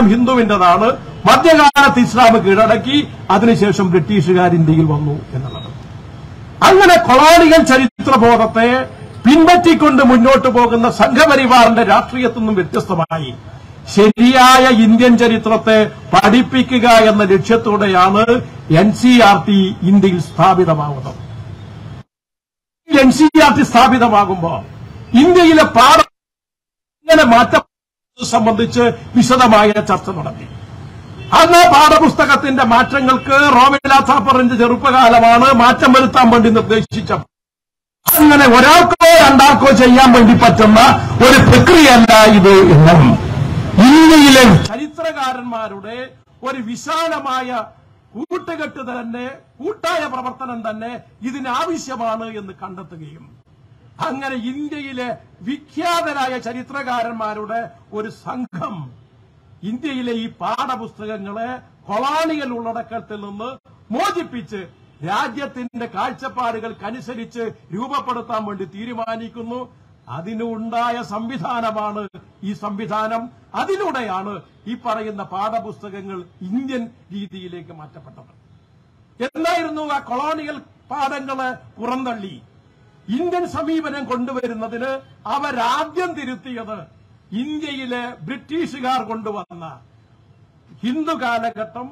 ഇസ്ലാം ഹിന്ദുവിന്റേതാണ് മധ്യകാലത്ത് ഇസ്ലാം കീഴടക്കി അതിനുശേഷം ബ്രിട്ടീഷുകാർ ഇന്ത്യയിൽ വന്നു എന്നുള്ളത് അങ്ങനെ കൊളോണിയൽ ചരിത്രബോധത്തെ പിൻപറ്റിക്കൊണ്ട് മുന്നോട്ട് പോകുന്ന സംഘപരിവാറിന്റെ രാഷ്ട്രീയത്തിൽ നിന്നും വ്യത്യസ്തമായി ശരിയായ ഇന്ത്യൻ ചരിത്രത്തെ പഠിപ്പിക്കുക എന്ന ലക്ഷ്യത്തോടെയാണ് എൻ സി ആർ ടി ഇന്ത്യയിൽ സ്ഥാപിതമാകുന്നത് എൻ സി ആർ ടി സ്ഥാപിതമാകുമ്പോൾ ഇന്ത്യയിലെ പാഠം എങ്ങനെ മാറ്റം സംബന്ധിച്ച് വിശദമായ ചർച്ച നടത്തി അന്ന് പാഠപുസ്തകത്തിന്റെ മാറ്റങ്ങൾക്ക് റോമില താപ്പറിന്റെ ചെറുപ്പകാലമാണ് മാറ്റം വരുത്താൻ വേണ്ടി നിർദ്ദേശിച്ചത് അങ്ങനെ ഒരാൾക്കോ രണ്ടാൾക്കോ ചെയ്യാൻ വേണ്ടി പറ്റുന്ന ഒരു പ്രക്രിയയല്ല ഇത് എന്നും ഇന്ത്യയിലെ ചരിത്രകാരന്മാരുടെ ഒരു വിശാലമായ കൂട്ടുകെട്ട് തന്നെ കൂട്ടായ പ്രവർത്തനം തന്നെ ഇതിനാവശ്യമാണ് എന്ന് കണ്ടെത്തുകയും അങ്ങനെ ഇന്ത്യയിലെ വിഖ്യാതരായ ചരിത്രകാരന്മാരുടെ ഒരു സംഘം ഇന്ത്യയിലെ ഈ പാഠപുസ്തകങ്ങളെ കൊളാണിയൽ ഉള്ളടക്കത്തിൽ നിന്ന് മോചിപ്പിച്ച് രാജ്യത്തിന്റെ കാഴ്ചപ്പാടുകൾക്കനുസരിച്ച് രൂപപ്പെടുത്താൻ വേണ്ടി തീരുമാനിക്കുന്നു അതിനുണ്ടായ സംവിധാനമാണ് ഈ സംവിധാനം അതിലൂടെയാണ് ഈ പറയുന്ന പാഠപുസ്തകങ്ങൾ ഇന്ത്യൻ രീതിയിലേക്ക് മാറ്റപ്പെട്ടത് എന്തായിരുന്നു ആ കൊളോണിയൽ പാഠങ്ങളെ പുറന്തള്ളി ഇന്ത്യൻ സമീപനം കൊണ്ടുവരുന്നതിന് അവരാദ്യം തിരുത്തിയത് ഇന്ത്യയിലെ ബ്രിട്ടീഷുകാർ കൊണ്ടുവന്ന ഹിന്ദു കാലഘട്ടം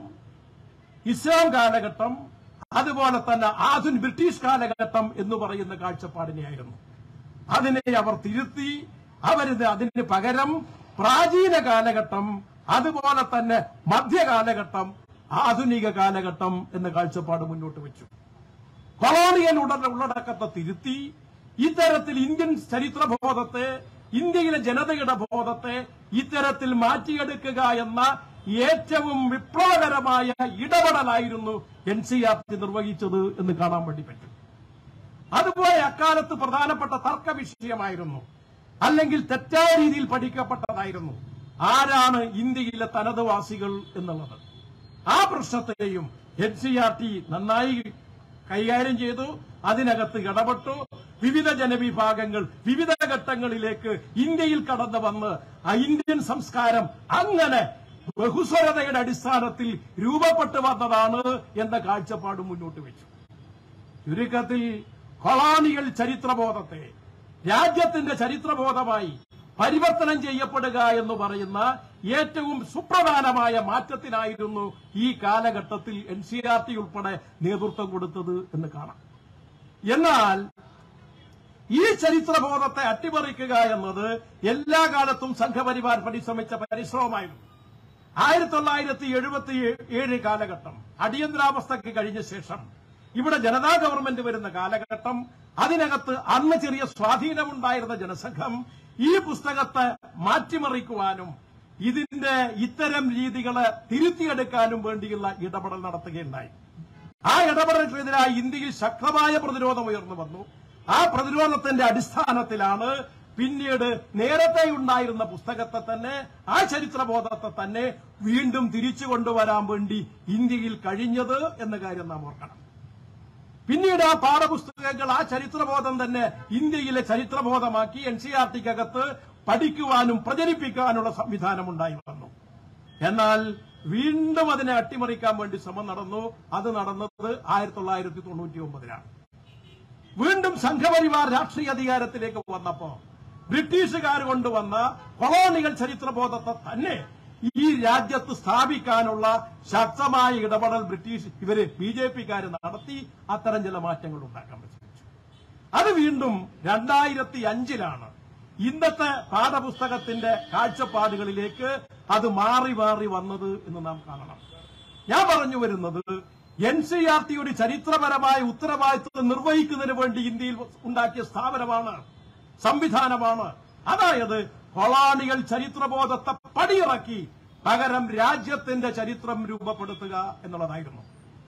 ഇസ്ലാം കാലഘട്ടം അതുപോലെ തന്നെ ആധുനിക ബ്രിട്ടീഷ് കാലഘട്ടം എന്ന് പറയുന്ന കാഴ്ചപ്പാടിനെയായിരുന്നു അതിനെ അവർ തിരുത്തി അവരിത് അതിന് പകരം പ്രാചീന കാലഘട്ടം അതുപോലെ തന്നെ മധ്യകാലഘട്ടം ആധുനിക കാലഘട്ടം എന്ന കാഴ്ചപ്പാട് മുന്നോട്ട് വെച്ചു കൊളോണിയൽ ഉടൻ ഉള്ളടക്കത്തെ തിരുത്തി ഇത്തരത്തിൽ ഇന്ത്യൻ ചരിത്രബോധത്തെ ഇന്ത്യയിലെ ജനതയുടെ ബോധത്തെ ഇത്തരത്തിൽ മാറ്റിയെടുക്കുക എന്ന ഏറ്റവും വിപ്ലവകരമായ ഇടപെടലായിരുന്നു എൻ സി ആർ ടി നിർവഹിച്ചത് എന്ന് കാണാൻ വേണ്ടി പറ്റും അതുപോലെ അക്കാലത്ത് പ്രധാനപ്പെട്ട തർക്ക വിഷയമായിരുന്നു അല്ലെങ്കിൽ തെറ്റായ രീതിയിൽ പഠിക്കപ്പെട്ടതായിരുന്നു ആരാണ് ഇന്ത്യയിലെ തനതുവാസികൾ എന്നുള്ളത് ആ പ്രശ്നത്തെയും എൻ സി ആർ ടി നന്നായി കൈകാര്യം ചെയ്തു അതിനകത്ത് ഇടപെട്ടു വിവിധ ജനവിഭാഗങ്ങൾ വിവിധ ഘട്ടങ്ങളിലേക്ക് ഇന്ത്യയിൽ കടന്നു വന്ന് ആ ഇന്ത്യൻ സംസ്കാരം അങ്ങനെ ബഹുസ്വരതയുടെ അടിസ്ഥാനത്തിൽ രൂപപ്പെട്ടു വന്നതാണ് എന്ന കാഴ്ചപ്പാട് മുന്നോട്ട് വെച്ചു ചുരുക്കത്തിൽ കൊളാണിയൽ ചരിത്രബോധത്തെ രാജ്യത്തിന്റെ ചരിത്രബോധമായി പരിവർത്തനം ചെയ്യപ്പെടുക എന്ന് പറയുന്ന ഏറ്റവും സുപ്രധാനമായ മാറ്റത്തിനായിരുന്നു ഈ കാലഘട്ടത്തിൽ എൻ സി ആർ ടി ഉൾപ്പെടെ നേതൃത്വം കൊടുത്തത് എന്ന് കാണാം എന്നാൽ ഈ ചരിത്രബോധത്തെ അട്ടിമറിക്കുക എന്നത് എല്ലാ കാലത്തും സംഘപരിവാർ പരിശ്രമിച്ച പരിശ്രമമായിരുന്നു ആയിരത്തി തൊള്ളായിരത്തി എഴുപത്തി ഏഴ് കാലഘട്ടം അടിയന്തരാവസ്ഥയ്ക്ക് കഴിഞ്ഞ ശേഷം ഇവിടെ ജനതാ ഗവൺമെന്റ് വരുന്ന കാലഘട്ടം അതിനകത്ത് അന്ന് ചെറിയ സ്വാധീനമുണ്ടായിരുന്ന ജനസംഘം ഈ പുസ്തകത്തെ മാറ്റിമറിക്കുവാനും ഇതിന്റെ ഇത്തരം രീതികളെ തിരുത്തിയെടുക്കാനും വേണ്ടിയുള്ള ഇടപെടൽ നടത്തുകയുണ്ടായി ആ ഇടപെടലുകൾക്കെതിരായി ഇന്ത്യയിൽ ശക്തമായ പ്രതിരോധം ഉയർന്നു വന്നു ആ പ്രതിരോധത്തിന്റെ അടിസ്ഥാനത്തിലാണ് പിന്നീട് നേരത്തെ ഉണ്ടായിരുന്ന പുസ്തകത്തെ തന്നെ ആ ചരിത്രബോധത്തെ തന്നെ വീണ്ടും തിരിച്ചു കൊണ്ടുവരാൻ വേണ്ടി ഇന്ത്യയിൽ കഴിഞ്ഞത് എന്ന കാര്യം നാം ഓർക്കണം പിന്നീട് ആ പാഠപുസ്തകങ്ങൾ ആ ചരിത്രബോധം തന്നെ ഇന്ത്യയിലെ ചരിത്രബോധമാക്കി എൻ സി ആർ ടിക്കകത്ത് പഠിക്കുവാനും പ്രചരിപ്പിക്കാനുള്ള സംവിധാനം ഉണ്ടായി വന്നു എന്നാൽ വീണ്ടും അതിനെ അട്ടിമറിക്കാൻ വേണ്ടി ശ്രമം നടന്നു അത് നടന്നത് ആയിരത്തി തൊള്ളായിരത്തി തൊണ്ണൂറ്റി ഒമ്പതിലാണ് വീണ്ടും സംഘപരിവാർ രാഷ്ട്രീയ അധികാരത്തിലേക്ക് വന്നപ്പോ ബ്രിട്ടീഷുകാർ കൊണ്ടുവന്ന കൊളോണിയൽ ചരിത്രബോധത്തെ തന്നെ ഈ രാജ്യത്ത് സ്ഥാപിക്കാനുള്ള ശക്തമായ ഇടപെടൽ ബ്രിട്ടീഷ് ഇവര് ബി ജെ പിക്കാർ നടത്തി അത്തരം ചില മാറ്റങ്ങൾ ഉണ്ടാക്കാൻ ശ്രമിച്ചു അത് വീണ്ടും രണ്ടായിരത്തി അഞ്ചിലാണ് ഇന്നത്തെ പാഠപുസ്തകത്തിന്റെ കാഴ്ചപ്പാടുകളിലേക്ക് അത് മാറി മാറി വന്നത് എന്ന് നാം കാണണം ഞാൻ പറഞ്ഞു വരുന്നത് എൻ സി ആർ ടി ഒരു ചരിത്രപരമായ ഉത്തരവാദിത്വം നിർവഹിക്കുന്നതിന് വേണ്ടി ഇന്ത്യയിൽ ഉണ്ടാക്കിയ സ്ഥാപനമാണ് സംവിധാനമാണ് അതായത് കൊളാണിയൽ ചരിത്രബോധത്തെ പടിയിറക്കി പകരം രാജ്യത്തിന്റെ ചരിത്രം രൂപപ്പെടുത്തുക എന്നുള്ളതായിരുന്നു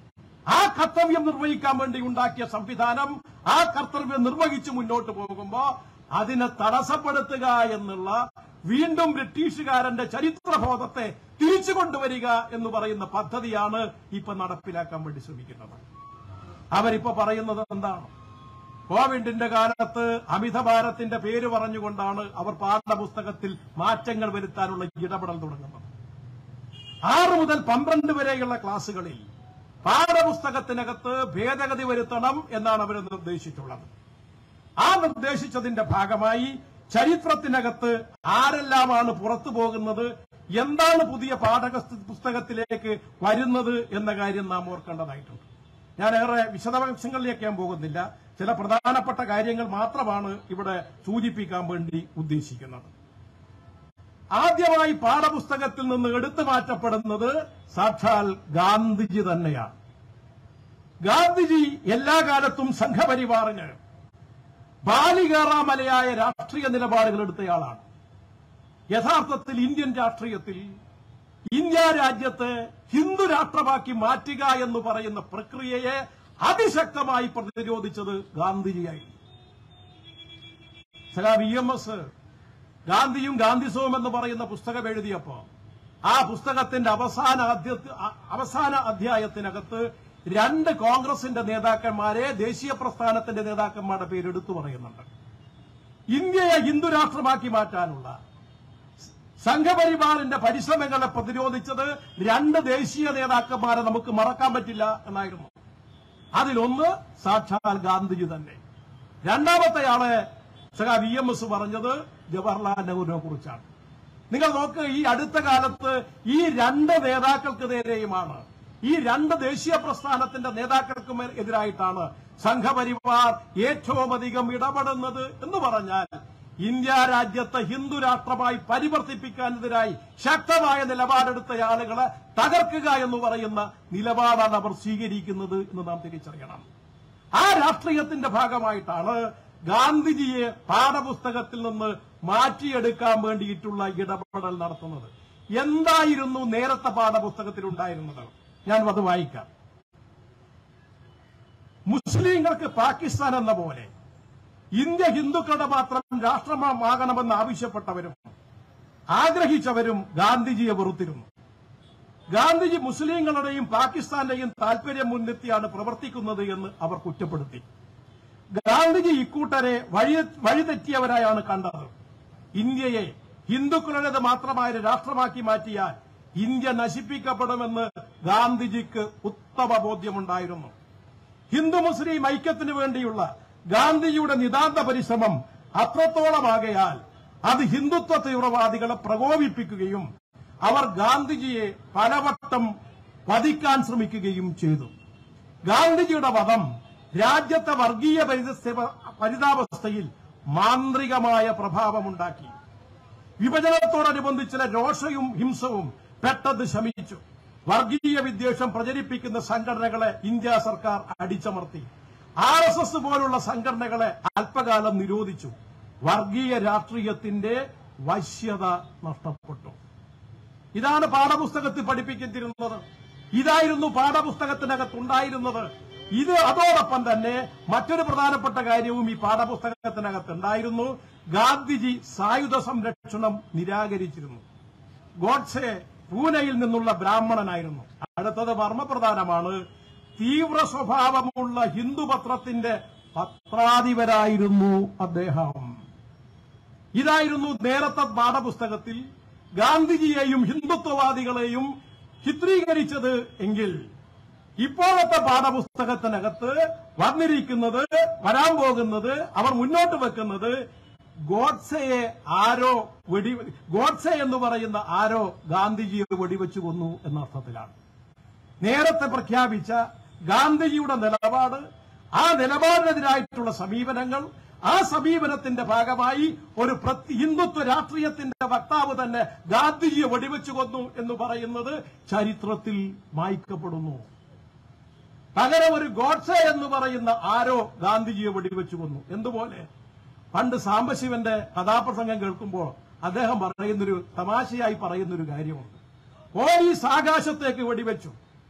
ആ കർത്തവ്യം നിർവഹിക്കാൻ വേണ്ടി ഉണ്ടാക്കിയ സംവിധാനം ആ കർത്തവ്യം നിർവഹിച്ച് മുന്നോട്ട് പോകുമ്പോ അതിനെ തടസ്സപ്പെടുത്തുക എന്നുള്ള വീണ്ടും ബ്രിട്ടീഷുകാരന്റെ ചരിത്രബോധത്തെ തിരിച്ചു കൊണ്ടുവരിക എന്ന് പറയുന്ന പദ്ധതിയാണ് ഇപ്പൊ നടപ്പിലാക്കാൻ വേണ്ടി ശ്രമിക്കുന്നത് അവരിപ്പോ പറയുന്നത് എന്താണ് കോവിഡിന്റെ കാലത്ത് അമിതഭാരത്തിന്റെ പേര് പറഞ്ഞുകൊണ്ടാണ് അവർ പാഠപുസ്തകത്തിൽ മാറ്റങ്ങൾ വരുത്താനുള്ള ഇടപെടൽ തുടങ്ങുന്നത് ആറ് മുതൽ പന്ത്രണ്ട് വരെയുള്ള ക്ലാസുകളിൽ പാഠപുസ്തകത്തിനകത്ത് ഭേദഗതി വരുത്തണം എന്നാണ് അവർ നിർദ്ദേശിച്ചിട്ടുള്ളത് ആ നിർദ്ദേശിച്ചതിന്റെ ഭാഗമായി ചരിത്രത്തിനകത്ത് ആരെല്ലാമാണ് പുറത്തു പോകുന്നത് എന്താണ് പുതിയ പാഠക പുസ്തകത്തിലേക്ക് വരുന്നത് എന്ന കാര്യം നാം ഓർക്കേണ്ടതായിട്ടുണ്ട് ഞാൻ ഏറെ വിശദാംശങ്ങളിലേക്ക് ഞാൻ പോകുന്നില്ല ചില പ്രധാനപ്പെട്ട കാര്യങ്ങൾ മാത്രമാണ് ഇവിടെ സൂചിപ്പിക്കാൻ വേണ്ടി ഉദ്ദേശിക്കുന്നത് ആദ്യമായി പാഠപുസ്തകത്തിൽ നിന്ന് എടുത്തു മാറ്റപ്പെടുന്നത് സാക്ഷാൽ ഗാന്ധിജി തന്നെയാണ് ഗാന്ധിജി എല്ലാ കാലത്തും സംഘപരിവാറിന് ബാലികേറാമലയായ രാഷ്ട്രീയ നിലപാടുകൾ എടുത്തയാളാണ് യഥാർത്ഥത്തിൽ ഇന്ത്യൻ രാഷ്ട്രീയത്തിൽ ഇന്ത്യ രാജ്യത്തെ ഹിന്ദു രാഷ്ട്രമാക്കി മാറ്റുക എന്ന് പറയുന്ന പ്രക്രിയയെ അതിശക്തമായി പ്രതിരോധിച്ചത് ഗാന്ധിജിയായിരുന്നു സലാ വി എം എസ് ഗാന്ധിയും ഗാന്ധിസവും എന്ന് പറയുന്ന പുസ്തകം എഴുതിയപ്പോ ആ പുസ്തകത്തിന്റെ അവസാന അധ്യ- അവസാന അധ്യായത്തിനകത്ത് രണ്ട് കോൺഗ്രസിന്റെ നേതാക്കന്മാരെ ദേശീയ പ്രസ്ഥാനത്തിന്റെ നേതാക്കന്മാരുടെ പേര് എടുത്തു പറയുന്നുണ്ട് ഇന്ത്യയെ ഹിന്ദു രാഷ്ട്രമാക്കി മാറ്റാനുള്ള സംഘപരിവാറിന്റെ പരിശ്രമങ്ങളെ പ്രതിരോധിച്ചത് രണ്ട് ദേശീയ നേതാക്കന്മാരെ നമുക്ക് മറക്കാൻ പറ്റില്ല എന്നായിരുന്നു അതിലൊന്ന് സാക്ഷാൽ ഗാന്ധിജി തന്നെ രണ്ടാമത്തെയാള് സഖാ വി എം എസ് പറഞ്ഞത് ജവഹർലാൽ നെഹ്റുവിനെ കുറിച്ചാണ് നിങ്ങൾ നോക്ക് ഈ അടുത്ത കാലത്ത് ഈ രണ്ട് നേതാക്കൾക്ക് നേരെയുമാണ് ഈ രണ്ട് ദേശീയ പ്രസ്ഥാനത്തിന്റെ നേതാക്കൾക്കും എതിരായിട്ടാണ് സംഘപരിവാർ ഏറ്റവും അധികം ഇടപെടുന്നത് എന്ന് പറഞ്ഞാൽ ഇന്ത്യ രാജ്യത്തെ ഹിന്ദു രാഷ്ട്രമായി പരിവർത്തിപ്പിക്കാനെതിരായി ശക്തമായ നിലപാടെടുത്ത ആളുകളെ തകർക്കുക എന്ന് പറയുന്ന നിലപാടാണ് അവർ സ്വീകരിക്കുന്നത് എന്ന് നാം തിരിച്ചറിയണം ആ രാഷ്ട്രീയത്തിന്റെ ഭാഗമായിട്ടാണ് ഗാന്ധിജിയെ പാഠപുസ്തകത്തിൽ നിന്ന് മാറ്റിയെടുക്കാൻ വേണ്ടിയിട്ടുള്ള ഇടപെടൽ നടത്തുന്നത് എന്തായിരുന്നു നേരത്തെ പാഠപുസ്തകത്തിൽ ഉണ്ടായിരുന്നത് ഞാൻ അത് വായിക്കാം മുസ്ലിങ്ങൾക്ക് പാകിസ്ഥാൻ എന്ന പോലെ ഇന്ത്യ ഹിന്ദുക്കളുടെ മാത്രം രാഷ്ട്രമാകണമെന്ന് ആവശ്യപ്പെട്ടവരും ആഗ്രഹിച്ചവരും ഗാന്ധിജിയെ വെറുത്തിരുന്നു ഗാന്ധിജി മുസ്ലിങ്ങളുടെയും പാകിസ്ഥാന്റെയും താൽപര്യം മുൻനിർത്തിയാണ് പ്രവർത്തിക്കുന്നത് എന്ന് അവർ കുറ്റപ്പെടുത്തി ഗാന്ധിജി ഇക്കൂട്ടരെ വഴി വഴിതെറ്റിയവരായാണ് കണ്ടത് ഇന്ത്യയെ ഹിന്ദുക്കളുടേത് മാത്രമായ ഒരു രാഷ്ട്രമാക്കി മാറ്റിയാൽ ഇന്ത്യ നശിപ്പിക്കപ്പെടുമെന്ന് ഗാന്ധിജിക്ക് ഉത്തമ ബോധ്യമുണ്ടായിരുന്നു ഹിന്ദു മുസ്ലിം ഐക്യത്തിനു വേണ്ടിയുള്ള ഗാന്ധിജിയുടെ നിതാന്ത പരിശ്രമം അത്രത്തോളമാകയാൽ അത് ഹിന്ദുത്വ തീവ്രവാദികളെ പ്രകോപിപ്പിക്കുകയും അവർ ഗാന്ധിജിയെ പലവട്ടം വധിക്കാൻ ശ്രമിക്കുകയും ചെയ്തു ഗാന്ധിജിയുടെ വധം രാജ്യത്തെ വർഗീയ പരിതസ്ഥ- പരിതാവസ്ഥയിൽ മാന്ത്രികമായ പ്രഭാവമുണ്ടാക്കി വിഭജനത്തോടനുബന്ധിച്ചുള്ള രോഷവും ഹിംസവും പെട്ടെന്ന് ശമിച്ചു വർഗീയ വിദ്വേഷം പ്രചരിപ്പിക്കുന്ന സംഘടനകളെ ഇന്ത്യ സർക്കാർ അടിച്ചമർത്തി ആർ എസ് എസ് പോലുള്ള സംഘടനകളെ അല്പകാലം നിരോധിച്ചു വർഗീയ രാഷ്ട്രീയത്തിന്റെ വശ്യത നഷ്ടപ്പെട്ടു ഇതാണ് പാഠപുസ്തകത്തിൽ പഠിപ്പിച്ചിരുന്നത് ഇതായിരുന്നു പാഠപുസ്തകത്തിനകത്തുണ്ടായിരുന്നത് ഇത് അതോടൊപ്പം തന്നെ മറ്റൊരു പ്രധാനപ്പെട്ട കാര്യവും ഈ പാഠപുസ്തകത്തിനകത്ത് ഉണ്ടായിരുന്നു ഗാന്ധിജി സായുധ സംരക്ഷണം നിരാകരിച്ചിരുന്നു ഗോഡ്സെ പൂനെയിൽ നിന്നുള്ള ബ്രാഹ്മണനായിരുന്നു അടുത്തത് മർമ്മപ്രധാനമാണ് തീവ്ര സ്വഭാവമുള്ള ഹിന്ദുപത്രത്തിന്റെ പത്രാധിപരായിരുന്നു അദ്ദേഹം ഇതായിരുന്നു നേരത്തെ പാഠപുസ്തകത്തിൽ ഗാന്ധിജിയെയും ഹിന്ദുത്വവാദികളെയും ചിത്രീകരിച്ചത് എങ്കിൽ ഇപ്പോഴത്തെ പാഠപുസ്തകത്തിനകത്ത് വന്നിരിക്കുന്നത് വരാൻ പോകുന്നത് അവർ മുന്നോട്ട് വെക്കുന്നത് ഗോഡ്സെയെ ആരോ വെടി ഗോഡ്സെ എന്ന് പറയുന്ന ആരോ ഗാന്ധിജിയെ വെടിവെച്ചു കൊന്നു എന്ന അർത്ഥത്തിലാണ് നേരത്തെ പ്രഖ്യാപിച്ച ഗാന്ധിജിയുടെ നിലപാട് ആ നിലപാടിനെതിരായിട്ടുള്ള സമീപനങ്ങൾ ആ സമീപനത്തിന്റെ ഭാഗമായി ഒരു പ്രതി ഹിന്ദുത്വ രാഷ്ട്രീയത്തിന്റെ വക്താവ് തന്നെ ഗാന്ധിജിയെ വെടിവെച്ചു കൊന്നു എന്ന് പറയുന്നത് ചരിത്രത്തിൽ മായ്ക്കപ്പെടുന്നു പകരം ഒരു ഗോഡ്സെ എന്ന് പറയുന്ന ആരോ ഗാന്ധിജിയെ വെടിവെച്ചു കൊന്നു എന്തുപോലെ പണ്ട് സാംബശിവന്റെ കഥാപ്രസംഗം കേൾക്കുമ്പോൾ അദ്ദേഹം പറയുന്നൊരു തമാശയായി പറയുന്നൊരു കാര്യമുണ്ട് പോലീസ് ആകാശത്തേക്ക് വെടിവെച്ചു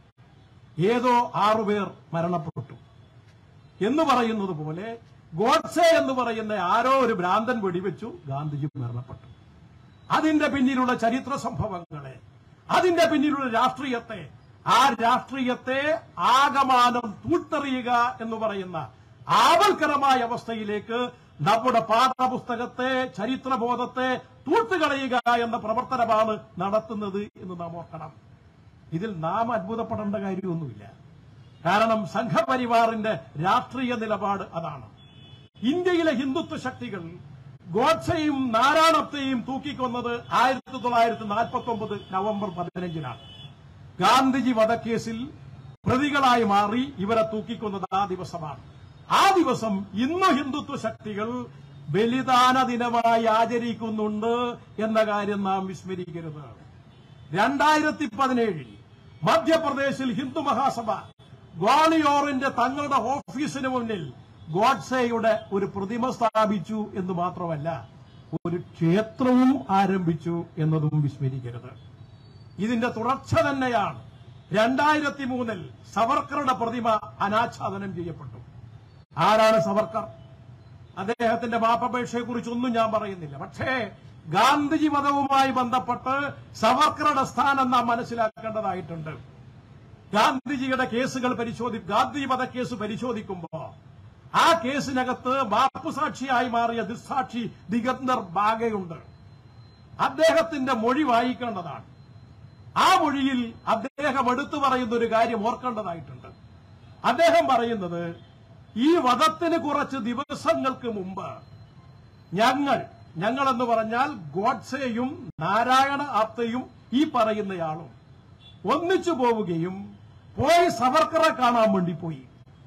ഏതോ ആറുപേർ മരണപ്പെട്ടു എന്ന് പറയുന്നത് പോലെ ഗോഡ്സെ എന്ന് പറയുന്ന ആരോ ഒരു ഭ്രാന്തൻ വെടിവെച്ചു ഗാന്ധിജി മരണപ്പെട്ടു അതിന്റെ പിന്നിലുള്ള ചരിത്ര സംഭവങ്ങളെ അതിന്റെ പിന്നിലുള്ള രാഷ്ട്രീയത്തെ ആ രാഷ്ട്രീയത്തെ ആകമാനം തൂത്തെറിയുക എന്ന് പറയുന്ന ആവൽക്കരമായ അവസ്ഥയിലേക്ക് നമ്മുടെ പാഠപുസ്തകത്തെ ചരിത്രബോധത്തെ തൂത്തുകളയുക എന്ന പ്രവർത്തനമാണ് നടത്തുന്നത് എന്ന് നാം ഓർക്കണം ഇതിൽ നാം അത്ഭുതപ്പെടേണ്ട കാര്യമൊന്നുമില്ല കാരണം സംഘപരിവാറിന്റെ രാഷ്ട്രീയ നിലപാട് അതാണ് ഇന്ത്യയിലെ ഹിന്ദുത്വ ശക്തികൾ ഗോഡ്സെയും നാരായണത്തെയും തൂക്കിക്കൊന്നത് ആയിരത്തി തൊള്ളായിരത്തി നാൽപ്പത്തി ഒമ്പത് നവംബർ പതിനഞ്ചിനാണ് ഗാന്ധിജി വധക്കേസിൽ പ്രതികളായി മാറി ഇവരെ തൂക്കിക്കൊന്നത് ആ ദിവസമാണ് ആ ദിവസം ഇന്ന് ഹിന്ദുത്വ ശക്തികൾ ബലിദാന ദിനമായി ആചരിക്കുന്നുണ്ട് എന്ന കാര്യം നാം വിസ്മരിക്കരുത് രണ്ടായിരത്തി പതിനേഴിൽ മധ്യപ്രദേശിൽ ഹിന്ദു മഹാസഭ ഗ്വാളിയോറിന്റെ തങ്ങളുടെ ഓഫീസിന് മുന്നിൽ ഗോഡ്സെയുടെ ഒരു പ്രതിമ സ്ഥാപിച്ചു എന്ന് മാത്രമല്ല ഒരു ക്ഷേത്രവും ആരംഭിച്ചു എന്നതും വിസ്മരിക്കരുത് ഇതിന്റെ തുടർച്ച തന്നെയാണ് രണ്ടായിരത്തി മൂന്നിൽ സവർക്കറുടെ പ്രതിമ അനാച്ഛാദനം ചെയ്യപ്പെട്ടു ആരാണ് സവർക്കർ അദ്ദേഹത്തിന്റെ മാപ്പപേക്ഷയെക്കുറിച്ചൊന്നും ഞാൻ പറയുന്നില്ല പക്ഷേ ഗാന്ധിജി വധവുമായി ബന്ധപ്പെട്ട് സവർക്കറുടെ സ്ഥാനം നാം മനസ്സിലാക്കേണ്ടതായിട്ടുണ്ട് ഗാന്ധിജിയുടെ കേസുകൾ പരിശോധി ഗാന്ധി വധക്കേസ് പരിശോധിക്കുമ്പോ ആ കേസിനകത്ത് മാപ്പുസാക്ഷിയായി മാറിയ ദുസ്സാക്ഷി ദിഗന്ദർ ബാഗയുണ്ട് അദ്ദേഹത്തിന്റെ മൊഴി വായിക്കേണ്ടതാണ് ആ മൊഴിയിൽ അദ്ദേഹം എടുത്തു പറയുന്ന ഒരു കാര്യം ഓർക്കേണ്ടതായിട്ടുണ്ട് അദ്ദേഹം പറയുന്നത് ഈ വധത്തിന് കുറച്ച് ദിവസങ്ങൾക്ക് മുമ്പ് ഞങ്ങൾ ഞങ്ങളെന്ന് പറഞ്ഞാൽ ഗോഡ്സെയും നാരായണ ആപ്തയും ഈ പറയുന്നയാളും ഒന്നിച്ചു പോവുകയും പോയി സവർക്കറെ കാണാൻ വേണ്ടി പോയി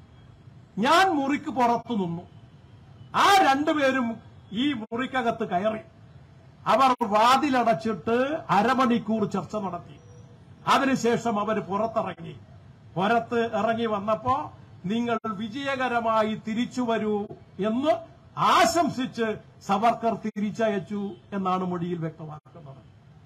ഞാൻ മുറിക്ക് പുറത്തു നിന്നു ആ രണ്ടുപേരും ഈ മുറിക്കകത്ത് കയറി അവർ വാതിലടച്ചിട്ട് അരമണിക്കൂർ ചർച്ച നടത്തി അതിനുശേഷം അവർ പുറത്തിറങ്ങി പുറത്ത് ഇറങ്ങി വന്നപ്പോ നിങ്ങൾ വിജയകരമായി തിരിച്ചു വരൂ എന്ന് ആശംസിച്ച് സവർക്കർ തിരിച്ചയച്ചു എന്നാണ് മൊഴിയിൽ വ്യക്തമാക്കുന്നത്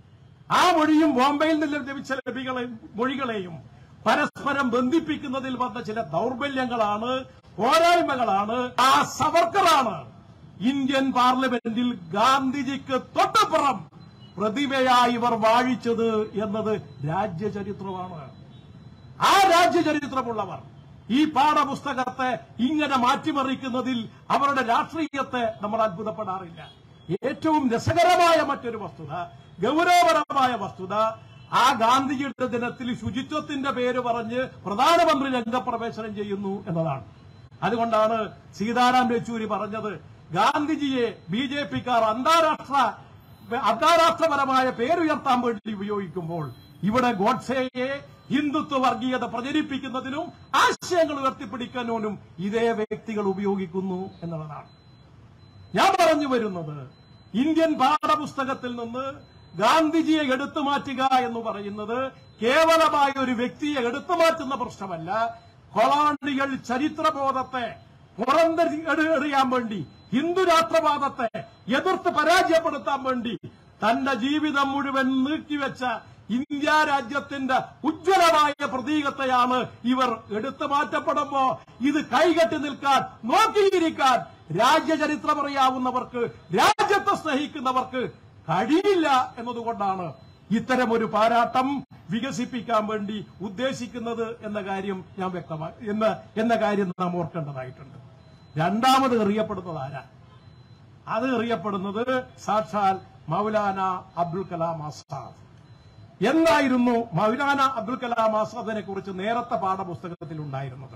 ആ മൊഴിയും ബോംബെയിൽ നിന്ന് ലഭിച്ച ലഭികളെ മൊഴികളെയും പരസ്പരം ബന്ധിപ്പിക്കുന്നതിൽ വന്ന ചില ദൗർബല്യങ്ങളാണ് പോരായ്മകളാണ് ആ സവർക്കറാണ് ഇന്ത്യൻ പാർലമെന്റിൽ ഗാന്ധിജിക്ക് തൊട്ടപ്പുറം പ്രതിമയായി ഇവർ വാഴിച്ചത് എന്നത് രാജ്യചരിത്രമാണ് ആ രാജ്യചരിത്രമുള്ളവർ ഈ പാഠപുസ്തകത്തെ ഇങ്ങനെ മാറ്റിമറിക്കുന്നതിൽ അവരുടെ രാഷ്ട്രീയത്തെ നമ്മൾ അത്ഭുതപ്പെടാറില്ല ഏറ്റവും രസകരമായ മറ്റൊരു വസ്തുത ഗൗരവപരമായ വസ്തുത ആ ഗാന്ധിജിയുടെ ദിനത്തിൽ ശുചിത്വത്തിന്റെ പേര് പറഞ്ഞ് പ്രധാനമന്ത്രി രംഗപ്രവേശനം ചെയ്യുന്നു എന്നതാണ് അതുകൊണ്ടാണ് സീതാറാം യെച്ചൂരി പറഞ്ഞത് ഗാന്ധിജിയെ ബി ജെ പിക്കാർ അന്താരാഷ്ട്ര അന്താരാഷ്ട്രപരമായ പേരുയർത്താൻ വേണ്ടി ഉപയോഗിക്കുമ്പോൾ ഇവിടെ ഗോഡ്സെയെ ഹിന്ദുത്വ വർഗീയത പ്രചരിപ്പിക്കുന്നതിനും ആശയങ്ങൾ ഉയർത്തിപ്പിടിക്കാനും ഇതേ വ്യക്തികൾ ഉപയോഗിക്കുന്നു എന്നുള്ളതാണ് ഞാൻ പറഞ്ഞു വരുന്നത് ഇന്ത്യൻ പാഠപുസ്തകത്തിൽ നിന്ന് ഗാന്ധിജിയെ എടുത്തു മാറ്റുക എന്ന് പറയുന്നത് കേവലമായ ഒരു വ്യക്തിയെ എടുത്തു മാറ്റുന്ന പ്രശ്നമല്ല കൊളോണികൾ ചരിത്രബോധത്തെ പുറന്തറിയാൻ വേണ്ടി ഹിന്ദു രാഷ്ട്രവാദത്തെ എതിർത്ത് പരാജയപ്പെടുത്താൻ വേണ്ടി തന്റെ ജീവിതം മുഴുവൻ നീക്കിവെച്ച ഇന്ത്യ രാജ്യത്തിന്റെ ഉജ്ജ്വലമായ പ്രതീകത്തെയാണ് ഇവർ എടുത്തു മാറ്റപ്പെടുമ്പോ ഇത് കൈകെട്ടി നിൽക്കാൻ നോക്കിയിരിക്കാൻ രാജ്യചരിത്രം അറിയാവുന്നവർക്ക് രാജ്യത്തെ സ്നേഹിക്കുന്നവർക്ക് കഴിയില്ല എന്നതുകൊണ്ടാണ് ഇത്തരം ഒരു പാരാട്ടം വികസിപ്പിക്കാൻ വേണ്ടി ഉദ്ദേശിക്കുന്നത് എന്ന കാര്യം ഞാൻ വ്യക്തമാക്കി എന്ന എന്ന കാര്യം നാം ഓർക്കേണ്ടതായിട്ടുണ്ട് രണ്ടാമത് എറിയപ്പെടുന്നത് ആരാ അത് എറിയപ്പെടുന്നത് സാക്ഷാൽ മൗലാന അബ്ദുൽ കലാം ആസാദ് എന്തായിരുന്നു മൗലാന അബ്ദുൽ കലാം ആസാദിനെ കുറിച്ച് നേരത്തെ പാഠപുസ്തകത്തിൽ ഉണ്ടായിരുന്നത്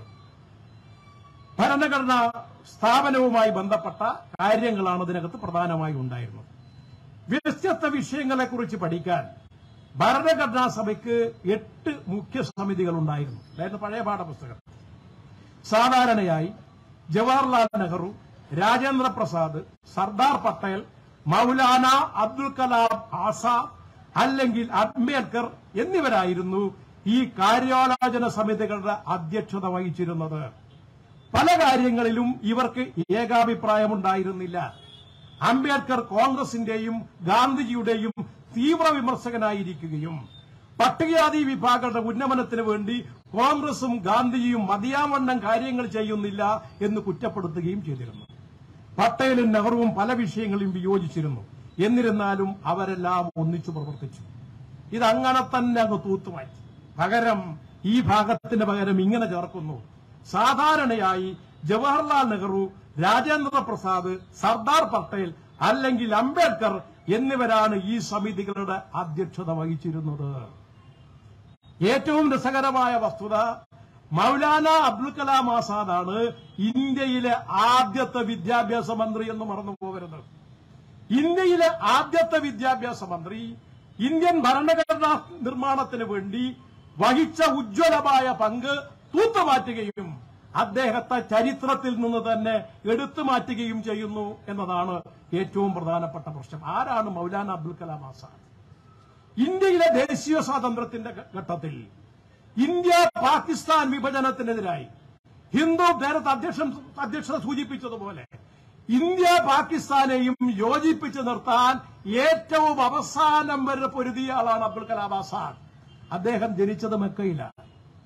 ഭരണഘടനാ സ്ഥാപനവുമായി ബന്ധപ്പെട്ട കാര്യങ്ങളാണ് ഇതിനകത്ത് പ്രധാനമായി ഉണ്ടായിരുന്നത് വ്യത്യസ്ത വിഷയങ്ങളെക്കുറിച്ച് പഠിക്കാൻ ഭരണഘടനാ സഭയ്ക്ക് എട്ട് മുഖ്യ സമിതികൾ ഉണ്ടായിരുന്നു അതായത് പഴയ പാഠപുസ്തകം സാധാരണയായി ജവഹർലാൽ നെഹ്റു രാജേന്ദ്ര പ്രസാദ് സർദാർ പട്ടേൽ മൗലാന അബ്ദുൽ കലാം ആസാദ് അല്ലെങ്കിൽ അംബേദ്കർ എന്നിവരായിരുന്നു ഈ കാര്യാലോചന സമിതികളുടെ അധ്യക്ഷത വഹിച്ചിരുന്നത് പല കാര്യങ്ങളിലും ഇവർക്ക് ഏകാഭിപ്രായമുണ്ടായിരുന്നില്ല അംബേദ്കർ കോൺഗ്രസിന്റെയും ഗാന്ധിജിയുടെയും തീവ്ര വിമർശകനായിരിക്കുകയും പട്ടികജാതി വിഭാഗങ്ങളുടെ ഉന്നമനത്തിന് വേണ്ടി കോൺഗ്രസും ഗാന്ധിജിയും മതിയാവണ്ണം കാര്യങ്ങൾ ചെയ്യുന്നില്ല എന്ന് കുറ്റപ്പെടുത്തുകയും ചെയ്തിരുന്നു പട്ടേലും നെഹ്റുവും പല വിഷയങ്ങളിലും വിയോജിച്ചിരുന്നു എന്നിരുന്നാലും അവരെല്ലാം ഒന്നിച്ചു പ്രവർത്തിച്ചു ഇതങ്ങനെ തന്നെ അങ്ങ് തൂത്തുമാറ്റി പകരം ഈ ഭാഗത്തിന്റെ പകരം ഇങ്ങനെ ചേർക്കുന്നു സാധാരണയായി ജവഹർലാൽ നെഹ്റു രാജേന്ദ്ര പ്രസാദ് സർദാർ പട്ടേൽ അല്ലെങ്കിൽ അംബേദ്കർ എന്നിവരാണ് ഈ സമിതികളുടെ അധ്യക്ഷത വഹിച്ചിരുന്നത് ഏറ്റവും രസകരമായ വസ്തുത മൗലാന അബ്ദുൽ കലാം ആസാദാണ് ഇന്ത്യയിലെ ആദ്യത്തെ വിദ്യാഭ്യാസ മന്ത്രി എന്ന് മറന്നു പോകരുത് ഇന്ത്യയിലെ ആദ്യത്തെ വിദ്യാഭ്യാസ മന്ത്രി ഇന്ത്യൻ ഭരണഘടനാ നിർമ്മാണത്തിന് വേണ്ടി വഹിച്ച ഉജ്ജ്വലമായ പങ്ക് തൂത്തുമാറ്റുകയും അദ്ദേഹത്തെ ചരിത്രത്തിൽ നിന്ന് തന്നെ എടുത്തു മാറ്റുകയും ചെയ്യുന്നു എന്നതാണ് ഏറ്റവും പ്രധാനപ്പെട്ട പ്രശ്നം ആരാണ് മൗലാന അബ്ദുൽ കലാം ആസാദ് ഇന്ത്യയിലെ ദേശീയ സ്വാതന്ത്ര്യത്തിന്റെ ഘ- ഘട്ടത്തിൽ ഇന്ത്യ പാകിസ്ഥാൻ വിഭജനത്തിനെതിരായി ഹിന്ദു നേരത്തെ അധ്യക്ഷൻ അധ്യക്ഷത സൂചിപ്പിച്ചതുപോലെ ഇന്ത്യ പാകിസ്ഥാനെയും യോജിപ്പിച്ചു നിർത്താൻ ഏറ്റവും അവസാനം വരെ പൊരുതിയ ആളാണ് അബ്ദുൽ കലാം ആസാദ് അദ്ദേഹം ജനിച്ചത് മെക്കയിലാണ്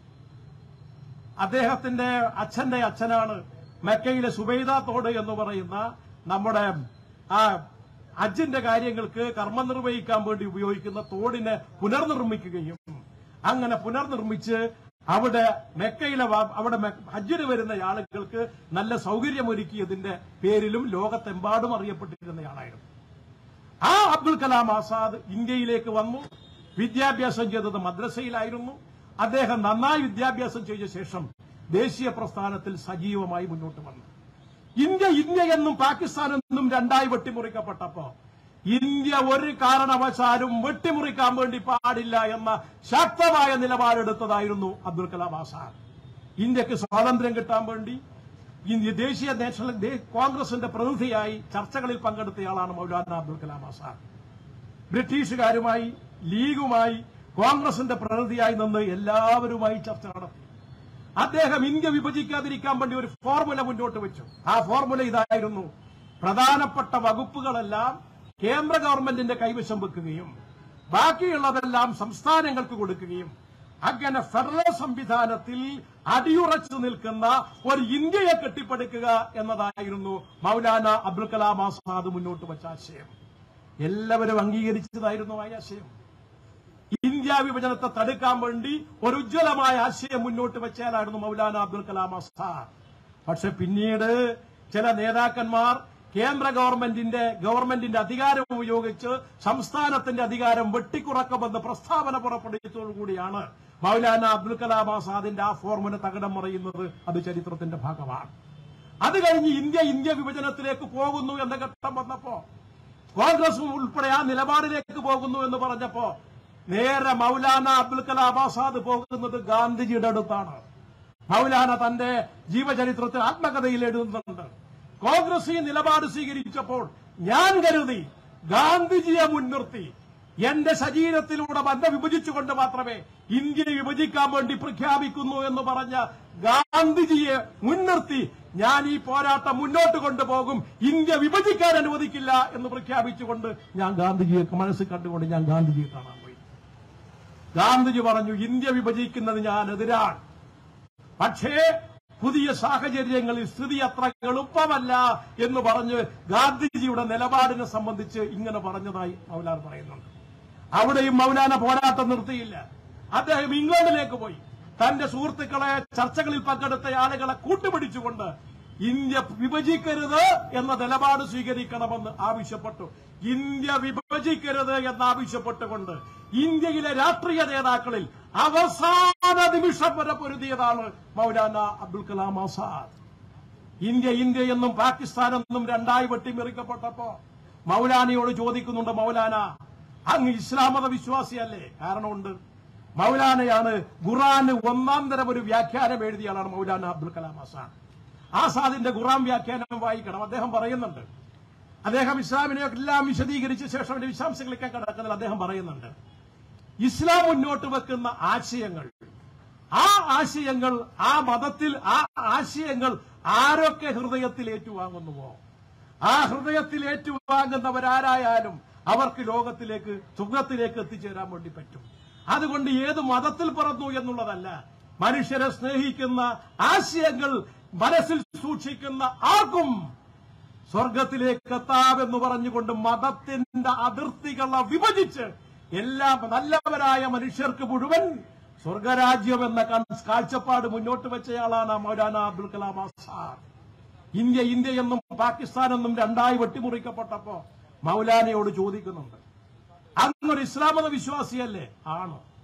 അദ്ദേഹത്തിന്റെ അച്ഛന്റെ അച്ഛനാണ് മെക്കയിലെ സുബൈദ തോട് എന്ന് പറയുന്ന നമ്മുടെ ആ ഹജ്ജിന്റെ കാര്യങ്ങൾക്ക് കർമ്മം നിർവഹിക്കാൻ വേണ്ടി ഉപയോഗിക്കുന്ന തോടിനെ പുനർനിർമ്മിക്കുകയും അങ്ങനെ പുനർനിർമ്മിച്ച് അവിടെ മെക്കയിലെ വാ- അവിടെ മെ- ഹജ്ജിന് വരുന്ന ആളുകൾക്ക് നല്ല സൗകര്യമൊരുക്കിയതിന്റെ പേരിലും ലോകത്തെമ്പാടും അറിയപ്പെട്ടിരുന്നയാളായിരുന്നു ആ അബ്ദുൽ കലാം ആസാദ് ഇന്ത്യയിലേക്ക് വന്നു വിദ്യാഭ്യാസം ചെയ്തത് മദ്രസയിലായിരുന്നു അദ്ദേഹം നന്നായി വിദ്യാഭ്യാസം ചെയ്ത ശേഷം ദേശീയ പ്രസ്ഥാനത്തിൽ സജീവമായി മുന്നോട്ട് വന്നു ഇന്ത്യ ഇന്ത്യ എന്നും പാകിസ്ഥാൻ എന്നും രണ്ടായി വെട്ടിമുറിക്കപ്പെട്ടപ്പോ ഇന്ത്യ ഒരു കാരണവശാലും വെട്ടിമുറിക്കാൻ വേണ്ടി പാടില്ല എന്ന ശക്തമായ നിലപാടെടുത്തതായിരുന്നു അബ്ദുൽ കലാം ആസാദ് ഇന്ത്യക്ക് സ്വാതന്ത്ര്യം കിട്ടാൻ വേണ്ടി ഇന്ത്യ ദേശീയ നാഷണൽ ദേ- കോൺഗ്രസിന്റെ പ്രതിനിധിയായി ചർച്ചകളിൽ പങ്കെടുത്തയാളാണ് മൗലാന അബ്ദുൽ കലാം ആസാദ് ബ്രിട്ടീഷുകാരുമായി ലീഗുമായി കോൺഗ്രസിന്റെ പ്രതിനിധിയായി നിന്ന് എല്ലാവരുമായി ചർച്ച നടത്തി അദ്ദേഹം ഇന്ത്യ വിഭജിക്കാതിരിക്കാൻ വേണ്ടി ഒരു ഫോർമുല മുന്നോട്ട് വെച്ചു ആ ഫോർമുല ഇതായിരുന്നു പ്രധാനപ്പെട്ട വകുപ്പുകളെല്ലാം കേന്ദ്ര ഗവൺമെന്റിന്റെ കൈവശം വെക്കുകയും ബാക്കിയുള്ളതെല്ലാം സംസ്ഥാനങ്ങൾക്ക് കൊടുക്കുകയും അങ്ങനെ ഫെഡറൽ സംവിധാനത്തിൽ അടിയുറച്ചു നിൽക്കുന്ന ഒരു ഇന്ത്യയെ കെട്ടിപ്പടുക്കുക എന്നതായിരുന്നു മൗലാന അബ്ദുൽ കലാം ആസാദ് മുന്നോട്ട് വെച്ച ആശയം എല്ലാവരും അംഗീകരിച്ചതായിരുന്നു ആ ആശയം ഇന്ത്യ വിഭജനത്തെ തടുക്കാൻ വേണ്ടി ഒരു ഉജ്ജ്വലമായ ആശയം മുന്നോട്ട് വെച്ചാലായിരുന്നു മൗലാന അബ്ദുൽ കലാം ആസാദ് പക്ഷെ പിന്നീട് ചില നേതാക്കന്മാർ കേന്ദ്ര ഗവൺമെന്റിന്റെ ഗവൺമെന്റിന്റെ അധികാരം ഉപയോഗിച്ച് സംസ്ഥാനത്തിന്റെ അധികാരം വെട്ടിക്കുറക്കുമെന്ന് പ്രസ്താവന പുറപ്പെടുവിച്ചതോടുകൂടിയാണ് മൗലാന അബ്ദുൽ കലാം ആസാദിന്റെ ആ ഫോർമുല തകിടം മറിയുന്നത് അത് ചരിത്രത്തിന്റെ ഭാഗമാണ് അത് കഴിഞ്ഞ് ഇന്ത്യ ഇന്ത്യ വിഭജനത്തിലേക്ക് പോകുന്നു എന്ന ഘട്ടം വന്നപ്പോ കോൺഗ്രസ് ഉൾപ്പെടെ ആ നിലപാടിലേക്ക് പോകുന്നു എന്ന് പറഞ്ഞപ്പോ നേരെ മൗലാന അബ്ദുൽ കലാം ആസാദ് പോകുന്നത് ഗാന്ധിജിയുടെ അടുത്താണ് മൗലാന തന്റെ ജീവചരിത്രത്തിൽ ആത്മകഥയിൽ എഴുതുന്നുണ്ട് കോൺഗ്രസ് ഈ നിലപാട് സ്വീകരിച്ചപ്പോൾ ഞാൻ കരുതി ഗാന്ധിജിയെ മുൻനിർത്തി എന്റെ ശരീരത്തിലൂടെ ബന്ധം വിഭജിച്ചുകൊണ്ട് മാത്രമേ ഇന്ത്യ വിഭജിക്കാൻ വേണ്ടി പ്രഖ്യാപിക്കുന്നു എന്ന് പറഞ്ഞ ഗാന്ധിജിയെ മുൻനിർത്തി ഞാൻ ഈ പോരാട്ടം മുന്നോട്ട് കൊണ്ടുപോകും ഇന്ത്യ വിഭജിക്കാൻ അനുവദിക്കില്ല എന്ന് പ്രഖ്യാപിച്ചുകൊണ്ട് ഞാൻ ഗാന്ധിജിയെ മനസ്സിൽ കണ്ടുകൊണ്ട് ഞാൻ ഗാന്ധിജിയെ കാണാൻ പോയി ഗാന്ധിജി പറഞ്ഞു ഇന്ത്യ വിഭജിക്കുന്നത് ഞാൻ എതിരാണ് പക്ഷേ പുതിയ സാഹചര്യങ്ങളിൽ സ്ഥിതി അത്ര എളുപ്പമല്ല എന്ന് പറഞ്ഞ് ഗാന്ധിജിയുടെ നിലപാടിനെ സംബന്ധിച്ച് ഇങ്ങനെ പറഞ്ഞതായി മൗലാന പറയുന്നുണ്ട് അവിടെയും മൗലാന പോരാട്ടം നിർത്തിയില്ല അദ്ദേഹം ഇംഗ്ലണ്ടിലേക്ക് പോയി തന്റെ സുഹൃത്തുക്കളെ ചർച്ചകളിൽ പങ്കെടുത്ത ആളുകളെ കൂട്ടുപിടിച്ചുകൊണ്ട് ഇന്ത്യ വിഭജിക്കരുത് എന്ന നിലപാട് സ്വീകരിക്കണമെന്ന് ആവശ്യപ്പെട്ടു ഇന്ത്യ വിഭജിക്കരുത് എന്നാവശ്യപ്പെട്ടുകൊണ്ട് ഇന്ത്യയിലെ രാഷ്ട്രീയ നേതാക്കളിൽ അവസാന നിമിഷം വരെ പൊരുതിയതാണ് മൗലാന അബ്ദുൽ കലാം ആസാദ് ഇന്ത്യ ഇന്ത്യ എന്നും പാകിസ്ഥാൻ എന്നും രണ്ടായി വെട്ടിമെറിക്കപ്പെട്ടപ്പോ മൗലാനയോട് ചോദിക്കുന്നുണ്ട് മൗലാന അങ്ങ് ഇസ്ലാം മത വിശ്വാസിയല്ലേ കാരണമുണ്ട് മൗലാനയാണ് ഖുറാന് ഒന്നാം തരം ഒരു വ്യാഖ്യാനം എഴുതിയ ആളാണ് മൗലാന അബ്ദുൽ കലാം ആസാദ് ആസാദിന്റെ ഖുറാൻ വ്യാഖ്യാനം വായിക്കണം അദ്ദേഹം പറയുന്നുണ്ട് അദ്ദേഹം ഇസ്ലാമിനെ എല്ലാം വിശദീകരിച്ച ശേഷം അതിന്റെ വിശദാംശങ്ങളിലേക്ക് കടക്കുന്നതിൽ അദ്ദേഹം പറയുന്നുണ്ട് ഇസ്ലാം മുന്നോട്ട് വെക്കുന്ന ആശയങ്ങൾ ആ ആശയങ്ങൾ ആ മതത്തിൽ ആ ആശയങ്ങൾ ആരൊക്കെ ഹൃദയത്തിൽ ഏറ്റുവാങ്ങുന്നുവോ ആ ഹൃദയത്തിൽ ഏറ്റുവാങ്ങുന്നവരാരായാലും അവർക്ക് ലോകത്തിലേക്ക് സുഖത്തിലേക്ക് എത്തിച്ചേരാൻ വേണ്ടി പറ്റും അതുകൊണ്ട് ഏത് മതത്തിൽ പിറന്നു എന്നുള്ളതല്ല മനുഷ്യരെ സ്നേഹിക്കുന്ന ആശയങ്ങൾ മനസ്സിൽ സൂക്ഷിക്കുന്ന ആർക്കും സ്വർഗത്തിലേക്ക് എത്താമെന്ന് പറഞ്ഞുകൊണ്ട് മതത്തിന്റെ അതിർത്തികളെ വിഭജിച്ച് എല്ലാ നല്ലവരായ മനുഷ്യർക്ക് മുഴുവൻ സ്വർഗരാജ്യം എന്ന കൺ- കാഴ്ചപ്പാട് മുന്നോട്ട് വെച്ചയാളാണ് മൗലാന അബ്ദുൽ കലാം ആസാദ് ഇന്ത്യ ഇന്ത്യ എന്നും പാകിസ്ഥാൻ എന്നും രണ്ടായി വെട്ടിമുറിക്കപ്പെട്ടപ്പോ മൗലാനയോട് ചോദിക്കുന്നുണ്ട് അങ്ങൊരു ഇസ്ലാം മത വിശ്വാസിയല്ലേ ആണ്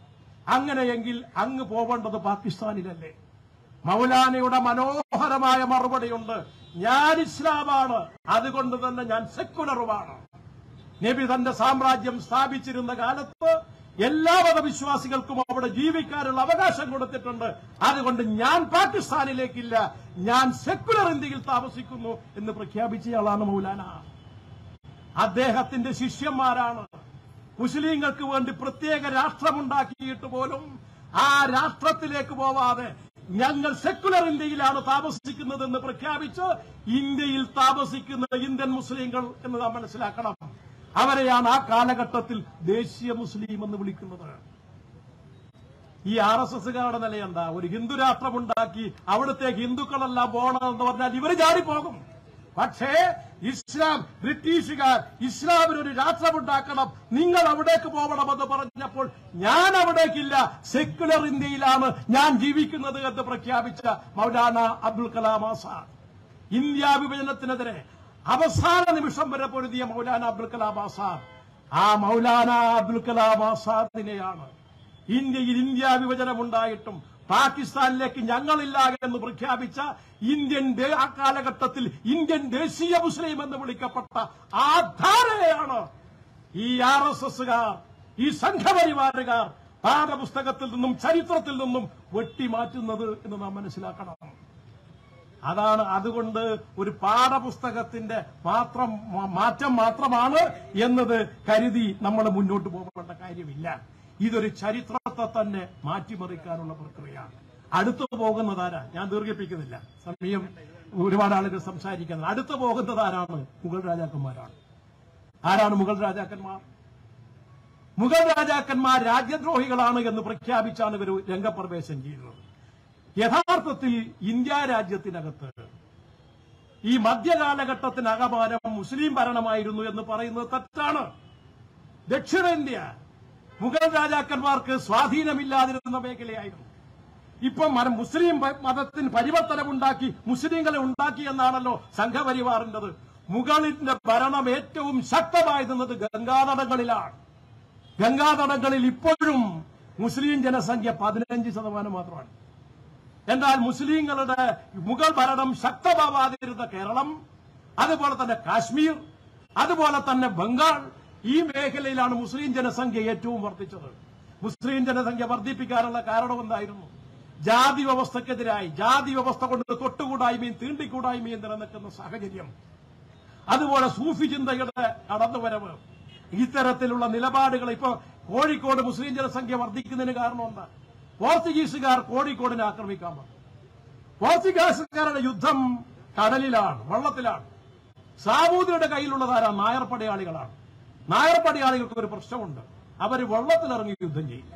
അങ്ങനെയെങ്കിൽ അങ്ങ് പോവേണ്ടത് പാകിസ്ഥാനിലല്ലേ മൗലാനയുടെ മനോഹരമായ മറുപടിയുണ്ട് ഞാൻ ഇസ്ലാമാണ് അതുകൊണ്ട് തന്നെ ഞാൻ സെക്കുലറുമാണ് നബി തന്റെ സാമ്രാജ്യം സ്ഥാപിച്ചിരുന്ന കാലത്ത് എല്ലാ മതവിശ്വാസികൾക്കും അവിടെ ജീവിക്കാനുള്ള അവകാശം കൊടുത്തിട്ടുണ്ട് അതുകൊണ്ട് ഞാൻ പാകിസ്ഥാനിലേക്കില്ല ഞാൻ സെക്കുലർ ഇന്ത്യയിൽ താമസിക്കുന്നു എന്ന് പ്രഖ്യാപിച്ചയാളാണ് മൗലാന അദ്ദേഹത്തിന്റെ ശിഷ്യന്മാരാണ് മുസ്ലിങ്ങൾക്ക് വേണ്ടി പ്രത്യേക രാഷ്ട്രമുണ്ടാക്കിയിട്ട് പോലും ആ രാഷ്ട്രത്തിലേക്ക് പോവാതെ ഞങ്ങൾ സെക്കുലർ ഇന്ത്യയിലാണ് താമസിക്കുന്നതെന്ന് പ്രഖ്യാപിച്ച് ഇന്ത്യയിൽ താമസിക്കുന്ന ഇന്ത്യൻ മുസ്ലിങ്ങൾ എന്ന് നാം മനസ്സിലാക്കണം അവരെയാണ് ആ കാലഘട്ടത്തിൽ ദേശീയ മുസ്ലിം എന്ന് വിളിക്കുന്നത് ഈ ആർ എസ് എസുകാരുടെ നിലയെന്താ ഒരു ഹിന്ദു രാഷ്ട്രമുണ്ടാക്കി അവിടുത്തെ ഹിന്ദുക്കളെല്ലാം പോകണമെന്ന് പറഞ്ഞാൽ ഇവർ ചാടിപ്പോകും പക്ഷേ ഇസ്ലാം ബ്രിട്ടീഷുകാർ ഇസ്ലാമിനൊരു രാഷ്ട്രമുണ്ടാക്കണം നിങ്ങൾ അവിടേക്ക് പോകണമെന്ന് പറഞ്ഞപ്പോൾ ഞാൻ അവിടേക്കില്ല സെക്യുലർ ഇന്ത്യയിലാണ് ഞാൻ ജീവിക്കുന്നത് എന്ന് പ്രഖ്യാപിച്ച മൗലാന അബ്ദുൽ കലാം ആസാദ് ഇന്ത്യ വിഭജനത്തിനെതിരെ അവസാന നിമിഷം വരെ പൊരുതിയ മൗലാന അബ്ദുൽ കലാം ആസാദ് ആ മൗലാന അബ്ദുൽ കലാം ആസാദിനെയാണ് ഇന്ത്യയിൽ ഇന്ത്യ വിഭജനമുണ്ടായിട്ടും പാകിസ്ഥാനിലേക്ക് ഞങ്ങളില്ല എന്ന് പ്രഖ്യാപിച്ച ഇന്ത്യൻ ദേ- ആ കാലഘട്ടത്തിൽ ഇന്ത്യൻ ദേശീയ മുസ്ലിം എന്ന് വിളിക്കപ്പെട്ട ആ ധാരയാണ് ഈ ആർ എസ് എസുകാർ ഈ സംഘപരിവാറുകാർ പാഠപുസ്തകത്തിൽ നിന്നും ചരിത്രത്തിൽ നിന്നും വെട്ടിമാറ്റുന്നത് എന്ന് നാം മനസ്സിലാക്കണം അതാണ് അതുകൊണ്ട് ഒരു പാഠപുസ്തകത്തിന്റെ മാത്രം മാ- മാറ്റം മാത്രമാണ് എന്നത് കരുതി നമ്മൾ മുന്നോട്ട് പോകേണ്ട കാര്യമില്ല ഇതൊരു ചരിത്രത്തെ തന്നെ മാറ്റിമറിക്കാനുള്ള പ്രക്രിയയാണ് അടുത്തു പോകുന്നതാരാ ഞാൻ ദീർഘിപ്പിക്കുന്നില്ല സമയം ഒരുപാട് ആളുകൾ സംസാരിക്കുന്നത് അടുത്തു പോകുന്നതാരാണ് മുഗൾ രാജാക്കന്മാരാണ് ആരാണ് മുഗൾ രാജാക്കന്മാർ മുഗൾ രാജാക്കന്മാർ രാജ്യദ്രോഹികളാണ് എന്ന് പ്രഖ്യാപിച്ചാണ് ഇവർ രംഗപ്രവേശം ചെയ്തത് യഥാർത്ഥത്തിൽ ഇന്ത്യ രാജ്യത്തിനകത്ത് ഈ മധ്യകാലഘട്ടത്തിനകമാനം മുസ്ലിം ഭരണമായിരുന്നു എന്ന് പറയുന്നത് തെറ്റാണ് ദക്ഷിണേന്ത്യ മുഗൾ രാജാക്കന്മാർക്ക് സ്വാധീനമില്ലാതിരുന്ന മേഖലയായിരുന്നു ഇപ്പം മന- മുസ്ലിം പ- മതത്തിന് പരിവർത്തനമുണ്ടാക്കി മുസ്ലിങ്ങളെ ഉണ്ടാക്കി എന്നാണല്ലോ സംഘപരിവാറിന്റത് മുഗളിന്റെ ഭരണം ഏറ്റവും ശക്തമായി നിന്നത് ഗംഗാതടങ്ങളിലാണ് ഗംഗാതടങ്ങളിൽ ഇപ്പോഴും മുസ്ലിം ജനസംഖ്യ പതിനഞ്ച് ശതമാനം മാത്രമാണ് എന്നാൽ മുസ്ലിങ്ങളുടെ മുഗൾ ഭരണം ശക്തമാവാതിരുന്ന കേരളം അതുപോലെ തന്നെ കാശ്മീർ അതുപോലെ തന്നെ ബംഗാൾ ഈ മേഖലയിലാണ് മുസ്ലിം ജനസംഖ്യ ഏറ്റവും വർദ്ധിച്ചത് മുസ്ലിം ജനസംഖ്യ വർദ്ധിപ്പിക്കാനുള്ള കാരണം എന്തായിരുന്നു ജാതി വ്യവസ്ഥക്കെതിരായി ജാതി വ്യവസ്ഥ കൊണ്ട് തൊട്ടുകൂടായ്മയും തീണ്ടിക്കൂടായ്മയും നിലനിൽക്കുന്ന സാഹചര്യം അതുപോലെ സൂഫി ചിന്തയുടെ കടന്നുവരവ് ഇത്തരത്തിലുള്ള നിലപാടുകൾ ഇപ്പോ കോഴിക്കോട് മുസ്ലിം ജനസംഖ്യ വർദ്ധിക്കുന്നതിന് കാരണം എന്താ പോർച്ചുഗീസുകാർ കോഴിക്കോടിനെ ആക്രമിക്കാൻ വന്നു പോർച്ചുഗീസുകാരുടെ യുദ്ധം കടലിലാണ് വെള്ളത്തിലാണ് സാമൂതിരിയുടെ കയ്യിലുള്ളതാരാ നായർ പടയാളികളാണ് നായർ പടയാളികൾക്ക് ഒരു പ്രശ്നമുണ്ട് അവർ വെള്ളത്തിലിറങ്ങി യുദ്ധം ചെയ്യില്ല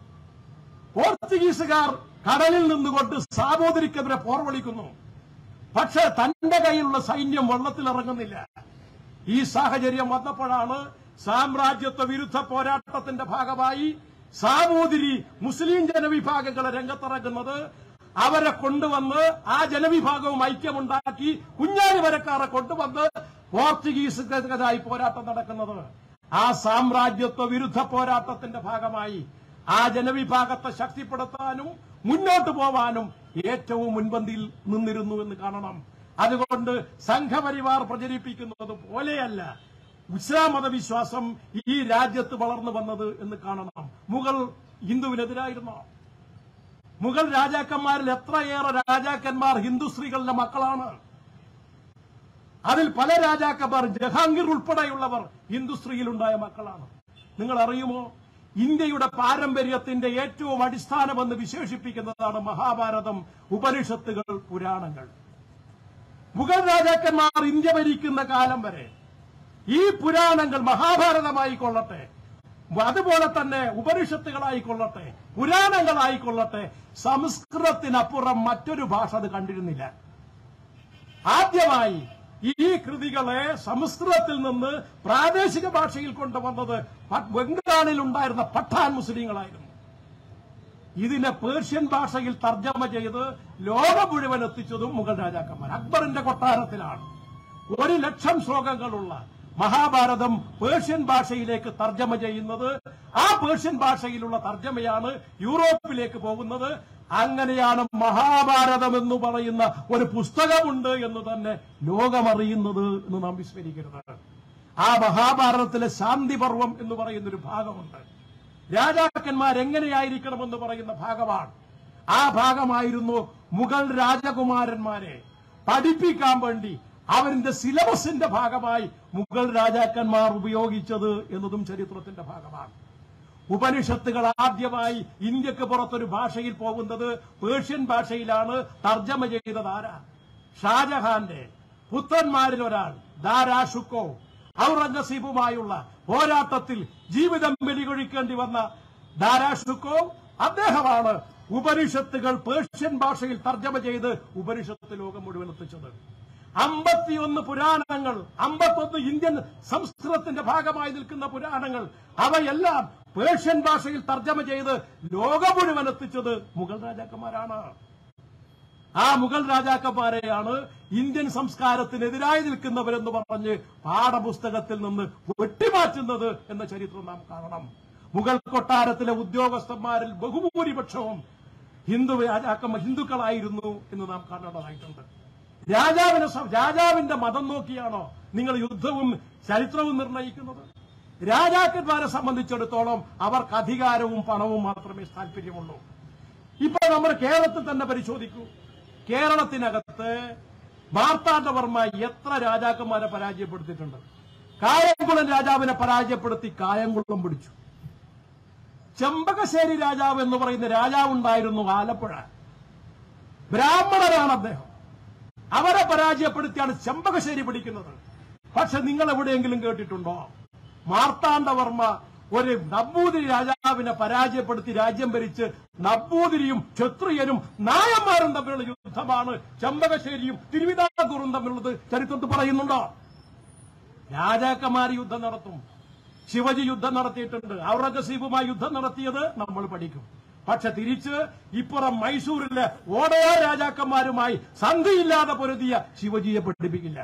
പോർച്ചുഗീസുകാർ കടലിൽ നിന്നുകൊണ്ട് സാമൂതിരിക്കെതിരെ പോർവിളിക്കുന്നു പക്ഷേ തന്റെ കയ്യിലുള്ള സൈന്യം വെള്ളത്തിലിറങ്ങുന്നില്ല ഈ സാഹചര്യം വന്നപ്പോഴാണ് സാമ്രാജ്യത്വ വിരുദ്ധ പോരാട്ടത്തിന്റെ ഭാഗമായി സാമൂതിരി മുസ്ലിം ജനവിഭാഗങ്ങളെ രംഗത്തിറങ്ങുന്നത് അവരെ കൊണ്ടുവന്ന് ആ ജനവിഭാഗവും ഐക്യമുണ്ടാക്കി കുഞ്ഞാലി വരക്കാരെ കൊണ്ടുവന്ന് പോർച്ചുഗീസുകാരായി പോരാട്ടം നടക്കുന്നത് ആ സാമ്രാജ്യത്വ വിരുദ്ധ പോരാട്ടത്തിന്റെ ഭാഗമായി ആ ജനവിഭാഗത്തെ ശക്തിപ്പെടുത്താനും മുന്നോട്ട് പോവാനും ഏറ്റവും മുൻപന്തിയിൽ നിന്നിരുന്നു എന്ന് കാണണം അതുകൊണ്ട് സംഘപരിവാർ പ്രചരിപ്പിക്കുന്നത് പോലെയല്ല ഇസ്ലാം മതവിശ്വാസം ഈ രാജ്യത്ത് വളർന്നു വന്നത് എന്ന് കാണണം മുഗൾ ഹിന്ദുവിനെതിരായിരുന്നോ മുഗൾ രാജാക്കന്മാരിൽ എത്രയേറെ രാജാക്കന്മാർ ഹിന്ദു സ്ത്രീകളുടെ മക്കളാണ് അതിൽ പല രാജാക്കന്മാർ ജഹാംഗീർ ഉൾപ്പെടെയുള്ളവർ ഹിന്ദു സ്ത്രീയിലുണ്ടായ മക്കളാണ് നിങ്ങൾ അറിയുമോ ഇന്ത്യയുടെ പാരമ്പര്യത്തിന്റെ ഏറ്റവും അടിസ്ഥാനമെന്ന് വിശേഷിപ്പിക്കുന്നതാണ് മഹാഭാരതം ഉപനിഷത്തുകൾ പുരാണങ്ങൾ മുഗൾ രാജാക്കന്മാർ ഇന്ത്യ ഭരിക്കുന്ന കാലം വരെ ഈ പുരാണങ്ങൾ മഹാഭാരതമായി കൊള്ളട്ടെ അതുപോലെ തന്നെ ഉപനിഷത്തുകളായിക്കൊള്ളട്ടെ പുരാണങ്ങളായിക്കൊള്ളട്ടെ സംസ്കൃതത്തിനപ്പുറം മറ്റൊരു ഭാഷ അത് കണ്ടിരുന്നില്ല ആദ്യമായി ഈ കൃതികളെ സംസ്കൃതത്തിൽ നിന്ന് പ്രാദേശിക ഭാഷയിൽ കൊണ്ടുവന്നത് പ- ബംഗാളിൽ ഉണ്ടായിരുന്ന പഠാൻ മുസ്ലിങ്ങളായിരുന്നു ഇതിനെ പേർഷ്യൻ ഭാഷയിൽ തർജ്ജമ ചെയ്ത് ലോകം മുഴുവൻ എത്തിച്ചതും മുഗൾ രാജാക്കന്മാർ അക്ബറിന്റെ കൊട്ടാരത്തിലാണ് ഒരു ലക്ഷം ശ്ലോകങ്ങളുള്ള മഹാഭാരതം പേർഷ്യൻ ഭാഷയിലേക്ക് തർജ്ജമ ചെയ്യുന്നത് ആ പേർഷ്യൻ ഭാഷയിലുള്ള തർജ്ജമയാണ് യൂറോപ്പിലേക്ക് പോകുന്നത് അങ്ങനെയാണ് മഹാഭാരതം എന്ന് പറയുന്ന ഒരു പുസ്തകമുണ്ട് എന്ന് തന്നെ ലോകമറിയുന്നത് എന്ന് നാം വിസ്മരിക്കരുത് ആ മഹാഭാരതത്തിലെ ശാന്തി പർവം എന്ന് പറയുന്ന ഒരു ഭാഗമുണ്ട് രാജാക്കന്മാർ എങ്ങനെയായിരിക്കണമെന്ന് പറയുന്ന ഭാഗമാണ് ആ ഭാഗമായിരുന്നു മുഗൾ രാജകുമാരന്മാരെ പഠിപ്പിക്കാൻ വേണ്ടി അവരുടെ സിലബസിന്റെ ഭാഗമായി മുഗൾ രാജാക്കന്മാർ ഉപയോഗിച്ചത് എന്നതും ചരിത്രത്തിന്റെ ഭാഗമാണ് ഉപനിഷത്തുകൾ ആദ്യമായി ഇന്ത്യക്ക് പുറത്തൊരു ഭാഷയിൽ പോകുന്നത് പേർഷ്യൻ ഭാഷയിലാണ് തർജ്ജമ ചെയ്തത് ആരാ ഷാജഹാന്റെ പുത്രന്മാരിൽ ഒരാൾ ദാരാ ഷുക്കോ ഔറംഗസീബുമായുള്ള പോരാട്ടത്തിൽ ജീവിതം ബലികൊഴിക്കേണ്ടി വന്ന ദാരാ ഷുക്കോ അദ്ദേഹമാണ് ഉപനിഷത്തുകൾ പേർഷ്യൻ ഭാഷയിൽ തർജ്ജമ ചെയ്ത് ഉപനിഷത്ത് ലോകം മുഴുവൻ എത്തിച്ചത് അമ്പത്തിയൊന്ന് പുരാണങ്ങൾ അമ്പത്തൊന്ന് ഇന്ത്യൻ സംസ്കൃതത്തിന്റെ ഭാഗമായി നിൽക്കുന്ന പുരാണങ്ങൾ അവയെല്ലാം പേർഷ്യൻ ഭാഷയിൽ തർജ്ജമ ചെയ്ത് ലോകം മുഴുവൻ എത്തിച്ചത് മുഗൾ രാജാക്കന്മാരാണ് ആ മുഗൾ രാജാക്കന്മാരെയാണ് ഇന്ത്യൻ സംസ്കാരത്തിനെതിരായി നിൽക്കുന്നവരെന്ന് പറഞ്ഞ് പാഠപുസ്തകത്തിൽ നിന്ന് വെട്ടിമാറ്റുന്നത് എന്ന ചരിത്രം നാം കാണണം മുഗൾ കൊട്ടാരത്തിലെ ഉദ്യോഗസ്ഥന്മാരിൽ ബഹുഭൂരിപക്ഷവും ഹിന്ദു രാജാക്കന്മാർ ഹിന്ദുക്കളായിരുന്നു എന്ന് നാം കാണേണ്ടതായിട്ടുണ്ട് രാജാവിനെ സം- രാജാവിന്റെ മതം നോക്കിയാണോ നിങ്ങൾ യുദ്ധവും ചരിത്രവും നിർണയിക്കുന്നത് രാജാക്കന്മാരെ സംബന്ധിച്ചിടത്തോളം അവർക്ക് അധികാരവും പണവും മാത്രമേ താല്പര്യമുള്ളൂ ഇപ്പൊ നമ്മൾ കേരളത്തിൽ തന്നെ പരിശോധിക്കൂ കേരളത്തിനകത്ത് മാർത്താണ്ഡവർമ്മ എത്ര രാജാക്കന്മാരെ പരാജയപ്പെടുത്തിയിട്ടുണ്ട് കായംകുളം രാജാവിനെ പരാജയപ്പെടുത്തി കായംകുളം പിടിച്ചു ചെമ്പകശ്ശേരി രാജാവ് എന്ന് പറയുന്ന രാജാവുണ്ടായിരുന്നു ആലപ്പുഴ ബ്രാഹ്മണരാണ് അദ്ദേഹം അവരെ പരാജയപ്പെടുത്തിയാണ് ചെമ്പകശ്ശേരി പിടിക്കുന്നത് പക്ഷെ നിങ്ങൾ എവിടെയെങ്കിലും കേട്ടിട്ടുണ്ടോ മാർത്താണ്ഡവർമ്മ ഒരു നമ്പൂതിരി രാജാവിനെ പരാജയപ്പെടുത്തി രാജ്യം ഭരിച്ച് നമ്പൂതിരിയും ക്ഷത്രിയനും നായന്മാരും തമ്മിലുള്ള യുദ്ധമാണ് ചെമ്പകശ്ശേരിയും തിരുവിതാംകൂറും തമ്മിലുള്ളത് ചരിത്രത്തിൽ പറയുന്നുണ്ടോ രാജാക്കന്മാർ യുദ്ധം നടത്തും ശിവജി യുദ്ധം നടത്തിയിട്ടുണ്ട് ഔറംഗസീബുമായി യുദ്ധം നടത്തിയത് നമ്മൾ പഠിക്കും പക്ഷെ തിരിച്ച് ഇപ്പുറം മൈസൂരിലെ ഓടയാർ രാജാക്കന്മാരുമായി സന്ധിയില്ലാതെ പൊരുതിയ ശിവജിയെ പഠിപ്പിക്കില്ല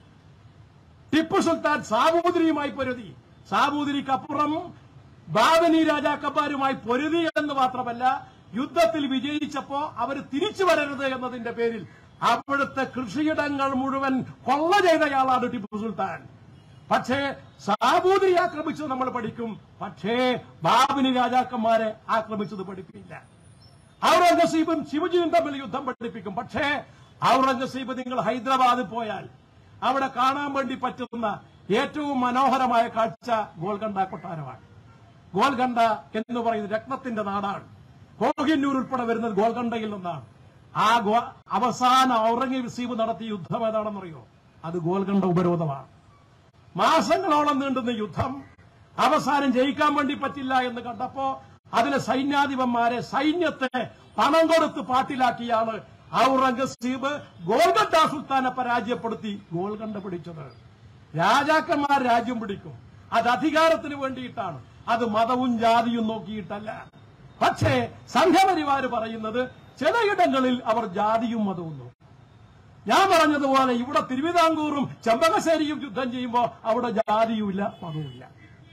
ടിപ്പു സുൽത്താൻ സാമൂതിരിയുമായി പൊരുതി സാമൂതിരിക്കപ്പുറം ബാബനി രാജാക്കന്മാരുമായി പൊരുതി എന്ന് മാത്രമല്ല യുദ്ധത്തിൽ വിജയിച്ചപ്പോ അവർ തിരിച്ചു വരരുത് എന്നതിന്റെ പേരിൽ അവിടുത്തെ കൃഷിയിടങ്ങൾ മുഴുവൻ കൊള്ള ചെയ്തയാളാണ് ടിപ്പു സുൽത്താൻ പക്ഷേ സാമൂതിരി ആക്രമിച്ചത് നമ്മൾ പഠിക്കും പക്ഷേ ബാബിനി രാജാക്കന്മാരെ ആക്രമിച്ചത് പഠിപ്പില്ല ഔറംഗസീബും ശിവജിയും തമ്മിൽ യുദ്ധം പഠിപ്പിക്കും പക്ഷേ ഔറംഗസീബ് നിങ്ങൾ ഹൈദരാബാദിൽ പോയാൽ അവിടെ കാണാൻ വേണ്ടി പറ്റുന്ന ഏറ്റവും മനോഹരമായ കാഴ്ച ഗോൽഗണ്ട കൊട്ടാരമാണ് ഗോൽഗണ്ട എന്ന് പറയുന്നത് രത്നത്തിന്റെ നാടാണ് കോഹിന്നൂർ ഉൾപ്പെടെ വരുന്നത് ഗോൽഗണ്ടയിൽ നിന്നാണ് ആ ഗോ- അവസാന ഔറംഗസീബ് നടത്തിയ യുദ്ധം ഏതാണെന്നറിയോ അത് ഗോൽഗണ്ട ഉപരോധമാണ് മാസങ്ങളോളം നീണ്ടുന്ന യുദ്ധം അവസാനം ജയിക്കാൻ വേണ്ടി പറ്റില്ല എന്ന് കണ്ടപ്പോ അതിലെ സൈന്യാധിപന്മാരെ സൈന്യത്തെ പണം കൊടുത്ത് പാട്ടിലാക്കിയാണ് ഔറംഗസീബ് ഗോൽഗണ്ട സുൽത്താനെ പരാജയപ്പെടുത്തി ഗോൽഗണ്ട പിടിച്ചത് രാജാക്കന്മാർ രാജ്യം പിടിക്കും അത് അധികാരത്തിന് വേണ്ടിയിട്ടാണ് അത് മതവും ജാതിയും നോക്കിയിട്ടല്ല പക്ഷേ സംഘപരിവാർ പറയുന്നത് ചിലയിടങ്ങളിൽ അവർ ജാതിയും മതവും നോക്കും ഞാൻ പറഞ്ഞതുപോലെ ഇവിടെ തിരുവിതാംകൂറും ചെമ്പകശ്ശേരിയും യുദ്ധം ചെയ്യുമ്പോൾ അവിടെ ജാതിയുമില്ല മതവുമില്ല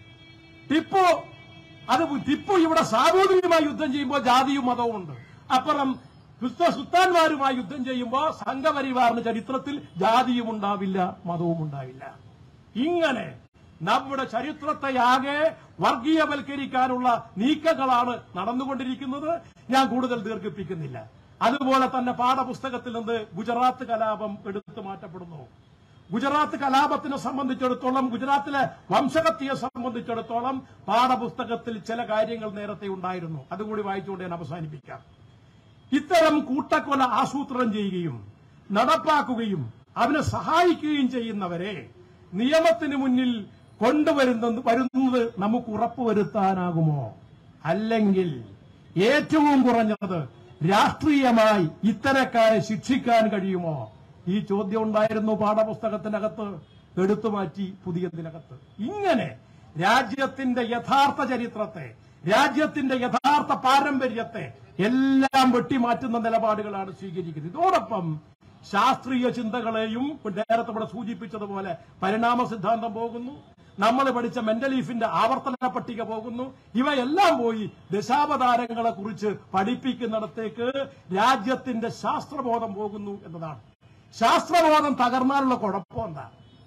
ടിപ്പു അത് ടിപ്പു ഇവിടെ സാമൂതിരിയുമായി യുദ്ധം ചെയ്യുമ്പോൾ ജാതിയും മതവും ഉണ്ട് അപ്പുറം ക്രിസ്തു സുൽത്താൻമാരുമായി യുദ്ധം ചെയ്യുമ്പോൾ സംഘപരിവാറിന് ചരിത്രത്തിൽ ജാതിയും ഉണ്ടാവില്ല മതവും ഉണ്ടാവില്ല ഇങ്ങനെ നമ്മുടെ ചരിത്രത്തെയാകെ വർഗീയവൽക്കരിക്കാനുള്ള നീക്കങ്ങളാണ് നടന്നുകൊണ്ടിരിക്കുന്നത് ഞാൻ കൂടുതൽ ദീർഘിപ്പിക്കുന്നില്ല അതുപോലെ തന്നെ പാഠപുസ്തകത്തിൽ നിന്ന് ഗുജറാത്ത് കലാപം എടുത്തു മാറ്റപ്പെടുന്നു ഗുജറാത്ത് കലാപത്തിനെ സംബന്ധിച്ചിടത്തോളം ഗുജറാത്തിലെ വംശഹത്യയെ സംബന്ധിച്ചിടത്തോളം പാഠപുസ്തകത്തിൽ ചില കാര്യങ്ങൾ നേരത്തെ ഉണ്ടായിരുന്നു അതുകൂടി വായിച്ചുകൊണ്ട് ഞാൻ അവസാനിപ്പിക്കാം ഇത്തരം കൂട്ടക്കൊല ആസൂത്രണം ചെയ്യുകയും നടപ്പാക്കുകയും അവനെ സഹായിക്കുകയും ചെയ്യുന്നവരെ നിയമത്തിന് മുന്നിൽ കൊണ്ടുവരുന്നത് വരുന്നത് നമുക്ക് ഉറപ്പുവരുത്താനാകുമോ അല്ലെങ്കിൽ ഏറ്റവും കുറഞ്ഞത് രാഷ്ട്രീയമായി ഇത്തരക്കാരെ ശിക്ഷിക്കാൻ കഴിയുമോ ഈ ചോദ്യം ഉണ്ടായിരുന്നു പാഠപുസ്തകത്തിനകത്ത് എടുത്തുമാറ്റി പുതിയതിനകത്ത് ഇങ്ങനെ രാജ്യത്തിന്റെ യഥാർത്ഥ ചരിത്രത്തെ രാജ്യത്തിന്റെ യഥാർത്ഥ പാരമ്പര്യത്തെ എല്ലാം വെട്ടിമാറ്റുന്ന നിലപാടുകളാണ് സ്വീകരിക്കുന്നത് ഇതോടൊപ്പം ശാസ്ത്രീയ ചിന്തകളെയും നേരത്തെ ഇവിടെ സൂചിപ്പിച്ചതുപോലെ പരിണാമ സിദ്ധാന്തം പോകുന്നു നമ്മൾ പഠിച്ച മെന്റലീഫിന്റെ ആവർത്തന പട്ടിക പോകുന്നു ഇവയെല്ലാം പോയി ദശാവതാരങ്ങളെ കുറിച്ച് പഠിപ്പിക്കുന്നിടത്തേക്ക് രാജ്യത്തിന്റെ ശാസ്ത്രബോധം പോകുന്നു എന്നതാണ് ശാസ്ത്രബോധം തകർന്നാലുള്ള കുഴപ്പം എന്താ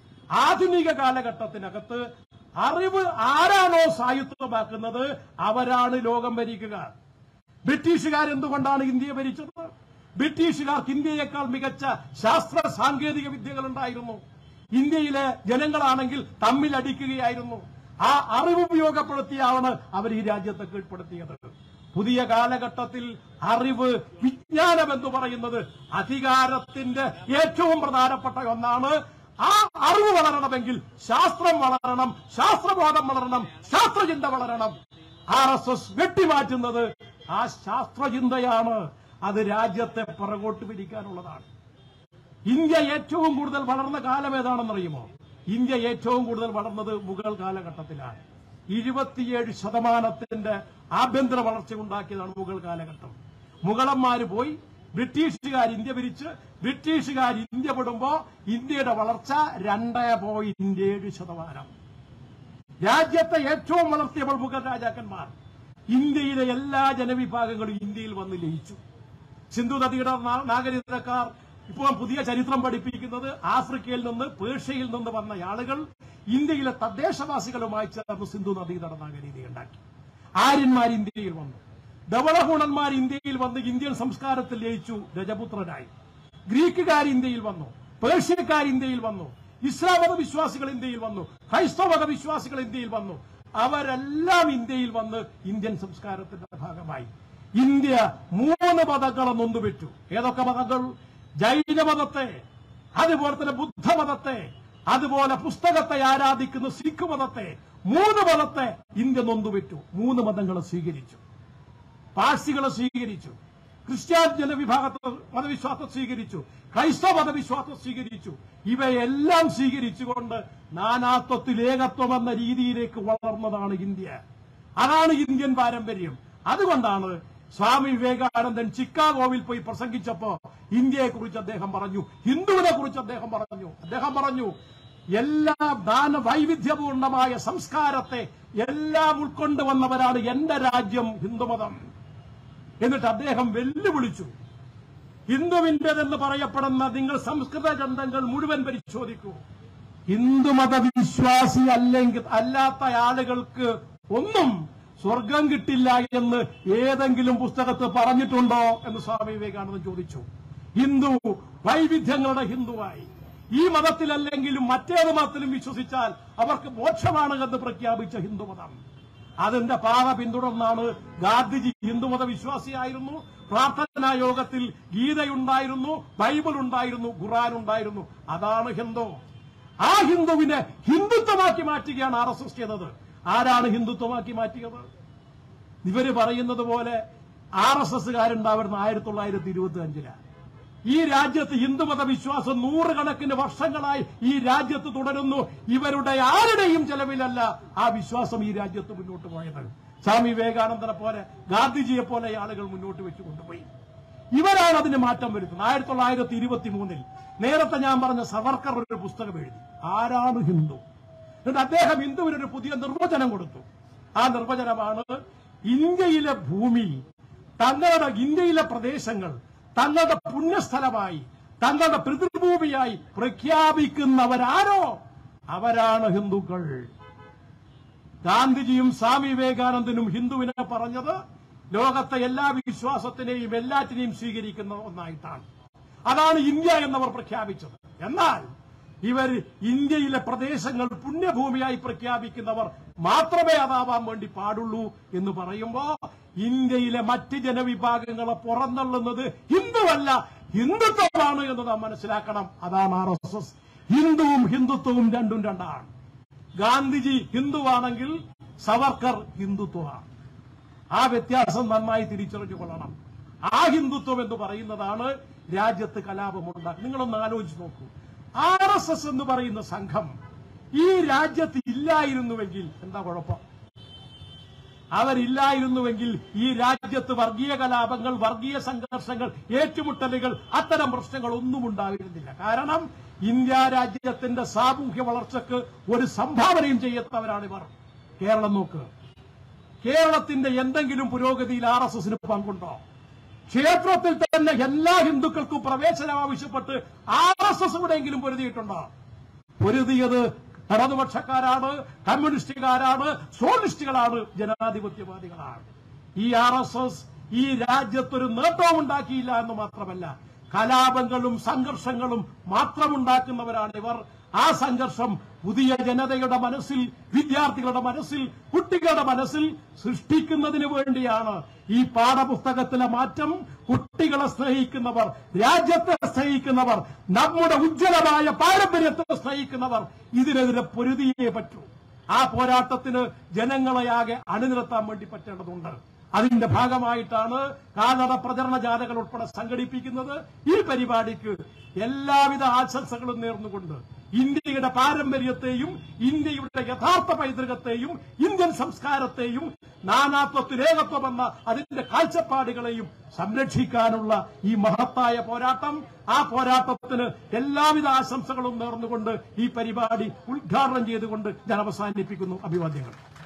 ആധുനിക കാലഘട്ടത്തിനകത്ത് അറിവ് ആരാണോ സായുധമാക്കുന്നത് അവരാണ് ലോകം ഭരിക്കുക ബ്രിട്ടീഷുകാർ എന്തുകൊണ്ടാണ് ഇന്ത്യയെ ഭരിച്ചത് ബ്രിട്ടീഷുകാർക്ക് ഇന്ത്യയേക്കാൾ മികച്ച ശാസ്ത്ര സാങ്കേതിക വിദ്യകൾ ഉണ്ടായിരുന്നു ഇന്ത്യയിലെ ജനങ്ങളാണെങ്കിൽ തമ്മിൽ അടിക്കുകയായിരുന്നു ആ അറിവ് ഉപയോഗപ്പെടുത്തിയാണ് അവർ ഈ രാജ്യത്തെ കീഴ്പ്പെടുത്തിയത് പുതിയ കാലഘട്ടത്തിൽ അറിവ് വിജ്ഞാനം എന്ന് പറയുന്നത് അധികാരത്തിന്റെ ഏറ്റവും പ്രധാനപ്പെട്ട ഒന്നാണ് ആ അറിവ് വളരണമെങ്കിൽ ശാസ്ത്രം വളരണം ശാസ്ത്രബോധം വളരണം ശാസ്ത്രചിന്ത വളരണം ആർ എസ് എസ് വെട്ടിമാറ്റുന്നത് ആ ശാസ്ത്രചിന്തയാണ് അത് രാജ്യത്തെ പുറകോട്ട് പിടിക്കാനുള്ളതാണ് ഇന്ത്യ ഏറ്റവും കൂടുതൽ വളർന്ന കാലം ഏതാണെന്നറിയുമോ ഇന്ത്യ ഏറ്റവും കൂടുതൽ വളർന്നത് മുഗൾ കാലഘട്ടത്തിലാണ് ഇരുപത്തിയേഴ് ശതമാനത്തിന്റെ ആഭ്യന്തര വളർച്ച ഉണ്ടാക്കിയതാണ് മുഗൾ കാലഘട്ടം മുഗളന്മാര് പോയി ബ്രിട്ടീഷുകാർ ഇന്ത്യ പിരിച്ച് ബ്രിട്ടീഷുകാർ ഇന്ത്യ വിടുമ്പോ ഇന്ത്യയുടെ വളർച്ച രണ്ട് പോയിന്റ് ഏഴ് ശതമാനം രാജ്യത്തെ ഏറ്റവും വളർത്തിയപ്പോൾ മുഗൾ രാജാക്കന്മാർ ഇന്ത്യയിലെ എല്ലാ ജനവിഭാഗങ്ങളും ഇന്ത്യയിൽ വന്ന് ലയിച്ചു സിന്ധു നദിയുടെ നാ- നാഗരികതക്കാർ ഇപ്പോൾ പുതിയ ചരിത്രം പഠിപ്പിക്കുന്നത് ആഫ്രിക്കയിൽ നിന്ന് പേർഷ്യയിൽ നിന്ന് വന്ന ആളുകൾ ഇന്ത്യയിലെ തദ്ദേശവാസികളുമായി ചേർന്ന് സിന്ധു നദീതട നാഗരീതി ഉണ്ടാക്കി ആര്യന്മാർ ഇന്ത്യയിൽ വന്നു ധവളഗുണന്മാർ ഇന്ത്യയിൽ വന്ന് ഇന്ത്യൻ സംസ്കാരത്തിൽ ലയിച്ചു രജപുത്രരായി ഗ്രീക്കുകാർ ഇന്ത്യയിൽ വന്നു പേർഷ്യക്കാർ ഇന്ത്യയിൽ വന്നു ഇസ്ലാം മത വിശ്വാസികൾ ഇന്ത്യയിൽ വന്നു ക്രൈസ്തവ മത വിശ്വാസികൾ ഇന്ത്യയിൽ വന്നു അവരെല്ലാം ഇന്ത്യയിൽ വന്ന് ഇന്ത്യൻ സംസ്കാരത്തിന്റെ ഭാഗമായി ഇന്ത്യ മൂന്ന് മതങ്ങളെ നൊന്തുവിറ്റു ഏതൊക്കെ മതങ്ങൾ ജൈനമതത്തെ അതുപോലെ തന്നെ ബുദ്ധമതത്തെ അതുപോലെ പുസ്തകത്തെ ആരാധിക്കുന്ന സിഖ് മതത്തെ മൂന്ന് മതത്തെ ഇന്ത്യ നൊന്തുവിറ്റു മൂന്ന് മതങ്ങളെ സ്വീകരിച്ചു പാഴ്സികളെ സ്വീകരിച്ചു ക്രിസ്ത്യാൻ ജനവിഭാഗത്തെ മതവിശ്വാസം സ്വീകരിച്ചു ക്രൈസ്തവ മതവിശ്വാസം സ്വീകരിച്ചു ഇവയെല്ലാം സ്വീകരിച്ചുകൊണ്ട് നാനാത്വത്തിൽ ഏകത്വം എന്ന രീതിയിലേക്ക് വളർന്നതാണ് ഇന്ത്യ അതാണ് ഇന്ത്യൻ പാരമ്പര്യം അതുകൊണ്ടാണ് സ്വാമി വിവേകാനന്ദൻ ചിക്കാഗോവിൽ പോയി പ്രസംഗിച്ചപ്പോ ഇന്ത്യയെക്കുറിച്ച് അദ്ദേഹം പറഞ്ഞു ഹിന്ദുവിനെ കുറിച്ച് അദ്ദേഹം പറഞ്ഞു അദ്ദേഹം പറഞ്ഞു എല്ലാ ദാന വൈവിധ്യപൂർണമായ സംസ്കാരത്തെ എല്ലാം ഉൾക്കൊണ്ടുവന്നവരാണ് എന്റെ രാജ്യം ഹിന്ദുമതം എന്നിട്ട് അദ്ദേഹം വെല്ലുവിളിച്ചു ഹിന്ദുവിന്റേതെന്ന് പറയപ്പെടുന്ന നിങ്ങൾ സംസ്കൃത ഗ്രന്ഥങ്ങൾ മുഴുവൻ പരിശോധിക്കൂ ഹിന്ദുമത വിശ്വാസി അല്ലെങ്കിൽ അല്ലാത്ത ആളുകൾക്ക് ഒന്നും സ്വർഗം കിട്ടില്ല എന്ന് ഏതെങ്കിലും പുസ്തകത്ത് പറഞ്ഞിട്ടുണ്ടോ എന്ന് സ്വാമി വിവേകാനന്ദൻ ചോദിച്ചു ഹിന്ദു വൈവിധ്യങ്ങളുടെ ഹിന്ദുവായി ഈ മതത്തിലല്ലെങ്കിലും മറ്റേത് മതത്തിലും വിശ്വസിച്ചാൽ അവർക്ക് മോക്ഷമാണ് എന്ന് പ്രഖ്യാപിച്ച ഹിന്ദുമതം അതിന്റെ പാത പിന്തുടർന്നാണ് ഗാന്ധിജി ഹിന്ദുമത വിശ്വാസിയായിരുന്നു പ്രാർത്ഥനാ യോഗത്തിൽ ഗീതയുണ്ടായിരുന്നു ബൈബിൾ ഉണ്ടായിരുന്നു ഖുറാൻ ഉണ്ടായിരുന്നു അതാണ് ഹിന്ദു ആ ഹിന്ദുവിനെ ഹിന്ദുത്വമാക്കി മാറ്റുകയാണ് ആർ എസ് എസ് ചെയ്തത് ആരാണ് ഹിന്ദുത്വമാക്കി മാറ്റിയത് ഇവര് പറയുന്നത് പോലെ ആർ എസ് എസ്സുകാരുണ്ടാവുന്ന ആയിരത്തി തൊള്ളായിരത്തി ഇരുപത്തി അഞ്ചിലാണ് ഈ രാജ്യത്ത് ഹിന്ദുമത വിശ്വാസം നൂറുകണക്കിന് വർഷങ്ങളായി ഈ രാജ്യത്ത് തുടരുന്നു ഇവരുടെ ആരുടെയും ചെലവിലല്ല ആ വിശ്വാസം ഈ രാജ്യത്ത് മുന്നോട്ട് പോയത് സ്വാമി വിവേകാനന്ദനെ പോലെ ഗാന്ധിജിയെ പോലെ ആളുകൾ മുന്നോട്ട് വെച്ച് കൊണ്ടുപോയി ഇവരാണ് അതിന് മാറ്റം വരുത്തുന്നത് ആയിരത്തി തൊള്ളായിരത്തി ഇരുപത്തി മൂന്നിൽ നേരത്തെ ഞാൻ പറഞ്ഞ സവർക്കർ ഒരു പുസ്തകം എഴുതി ആരാണ് ഹിന്ദു എന്നിട്ട് അദ്ദേഹം ഹിന്ദുവിനൊരു പുതിയ നിർവചനം കൊടുത്തു ആ നിർവചനമാണ് ഇന്ത്യയിലെ ഭൂമി തങ്ങളുടെ ഇന്ത്യയിലെ പ്രദേശങ്ങൾ തങ്ങളുടെ പുണ്യസ്ഥലമായി തങ്ങളുടെ പിതൃഭൂമിയായി പ്രഖ്യാപിക്കുന്നവരാരോ അവരാണ് ഹിന്ദുക്കൾ ഗാന്ധിജിയും സ്വാമി വിവേകാനന്ദനും ഹിന്ദുവിനെ പറഞ്ഞത് ലോകത്തെ എല്ലാ വിശ്വാസത്തിനെയും എല്ലാറ്റിനെയും സ്വീകരിക്കുന്ന ഒന്നായിട്ടാണ് അതാണ് ഇന്ത്യ എന്നവർ പ്രഖ്യാപിച്ചത് എന്നാൽ ഇവർ ഇന്ത്യയിലെ പ്രദേശങ്ങൾ പുണ്യഭൂമിയായി പ്രഖ്യാപിക്കുന്നവർ മാത്രമേ അതാവാൻ വേണ്ടി പാടുള്ളൂ എന്ന് പറയുമ്പോ ഇന്ത്യയിലെ മറ്റ് ജനവിഭാഗങ്ങളെ പുറന്തള്ളുന്നത് ഹിന്ദുവല്ല ഹിന്ദുത്വമാണ് എന്ന് നാം മനസ്സിലാക്കണം അതാണ് ആർ എസ് എസ് ഹിന്ദുവും ഹിന്ദുത്വവും രണ്ടും രണ്ടാണ് ഗാന്ധിജി ഹിന്ദുവാണെങ്കിൽ സവർക്കർ ഹിന്ദുത്വമാണ് ആ വ്യത്യാസം നന്നായി തിരിച്ചറിഞ്ഞു കൊള്ളണം ആ ഹിന്ദുത്വം എന്ന് പറയുന്നതാണ് രാജ്യത്ത് കലാപമുണ്ടാക്കുക നിങ്ങളൊന്ന് ആലോചിച്ച് നോക്കൂ ആർ എസ് എസ് എന്ന് പറയുന്ന സംഘം ഈ രാജ്യത്ത് ഇല്ലായിരുന്നുവെങ്കിൽ എന്താ കുഴപ്പം അവരില്ലായിരുന്നുവെങ്കിൽ ഈ രാജ്യത്ത് വർഗീയ കലാപങ്ങൾ വർഗീയ സംഘർഷങ്ങൾ ഏറ്റുമുട്ടലുകൾ അത്തരം പ്രശ്നങ്ങൾ ഒന്നും ഉണ്ടായിരുന്നില്ല കാരണം ഇന്ത്യ രാജ്യത്തിന്റെ സാമൂഹ്യ വളർച്ചയ്ക്ക് ഒരു സംഭാവനയും ചെയ്യാത്തവരാണ് ഇവർ കേരളം നോക്ക് കേരളത്തിന്റെ എന്തെങ്കിലും പുരോഗതിയിൽ ആർ എസ് എസിന് പങ്കുണ്ടോ ക്ഷേത്രത്തിൽ തന്നെ എല്ലാ ഹിന്ദുക്കൾക്കും പ്രവേശനം ആവശ്യപ്പെട്ട് ആർ എസ് എസ് കൂടെയെങ്കിലും പൊരുതിയിട്ടുണ്ടോ പൊരുതിയത് ഇടതുപക്ഷക്കാരാണ് കമ്മ്യൂണിസ്റ്റുകാരാണ് സോണിസ്റ്റുകളാണ് ജനാധിപത്യവാദികളാണ് ഈ ആർ എസ് എസ് ഈ രാജ്യത്തൊരു നേട്ടവും ഉണ്ടാക്കിയില്ല എന്ന് മാത്രമല്ല കലാപങ്ങളും സംഘർഷങ്ങളും മാത്രമുണ്ടാക്കുന്നവരാണ് ഇവർ ആ സംഘർഷം പുതിയ ജനതയുടെ മനസ്സിൽ വിദ്യാർത്ഥികളുടെ മനസ്സിൽ കുട്ടികളുടെ മനസ്സിൽ സൃഷ്ടിക്കുന്നതിന് വേണ്ടിയാണ് ഈ പാഠപുസ്തകത്തിലെ മാറ്റം കുട്ടികളെ സ്നേഹിക്കുന്നവർ രാജ്യത്തെ സ്നേഹിക്കുന്നവർ നമ്മുടെ ഉജ്ജ്വലമായ പാരമ്പര്യത്തെ സ്നേഹിക്കുന്നവർ ഇതിനെതിരെ പൊരുതിയേ പറ്റൂ ആ പോരാട്ടത്തിന് ജനങ്ങളെയാകെ അണിനിരത്താൻ വേണ്ടി പറ്റേണ്ടതുണ്ട് അതിന്റെ ഭാഗമായിട്ടാണ് കാനഡ പ്രചരണ ജാഥകൾ ഉൾപ്പെടെ സംഘടിപ്പിക്കുന്നത് ഈ പരിപാടിക്ക് എല്ലാവിധ ആശംസകളും നേർന്നുകൊണ്ട് ഇന്ത്യയുടെ പാരമ്പര്യത്തെയും ഇന്ത്യയുടെ യഥാർത്ഥ പൈതൃകത്തെയും ഇന്ത്യൻ സംസ്കാരത്തെയും നാനാത്വത്തിൽ ഏകത്വമെന്ന അതിന്റെ കാഴ്ചപ്പാടുകളെയും സംരക്ഷിക്കാനുള്ള ഈ മഹത്തായ പോരാട്ടം ആ പോരാട്ടത്തിന് എല്ലാവിധ ആശംസകളും നേർന്നുകൊണ്ട് ഈ പരിപാടി ഉദ്ഘാടനം ചെയ്തുകൊണ്ട് ഞാൻ അവസാനിപ്പിക്കുന്നു അഭിവാദ്യങ്ങൾ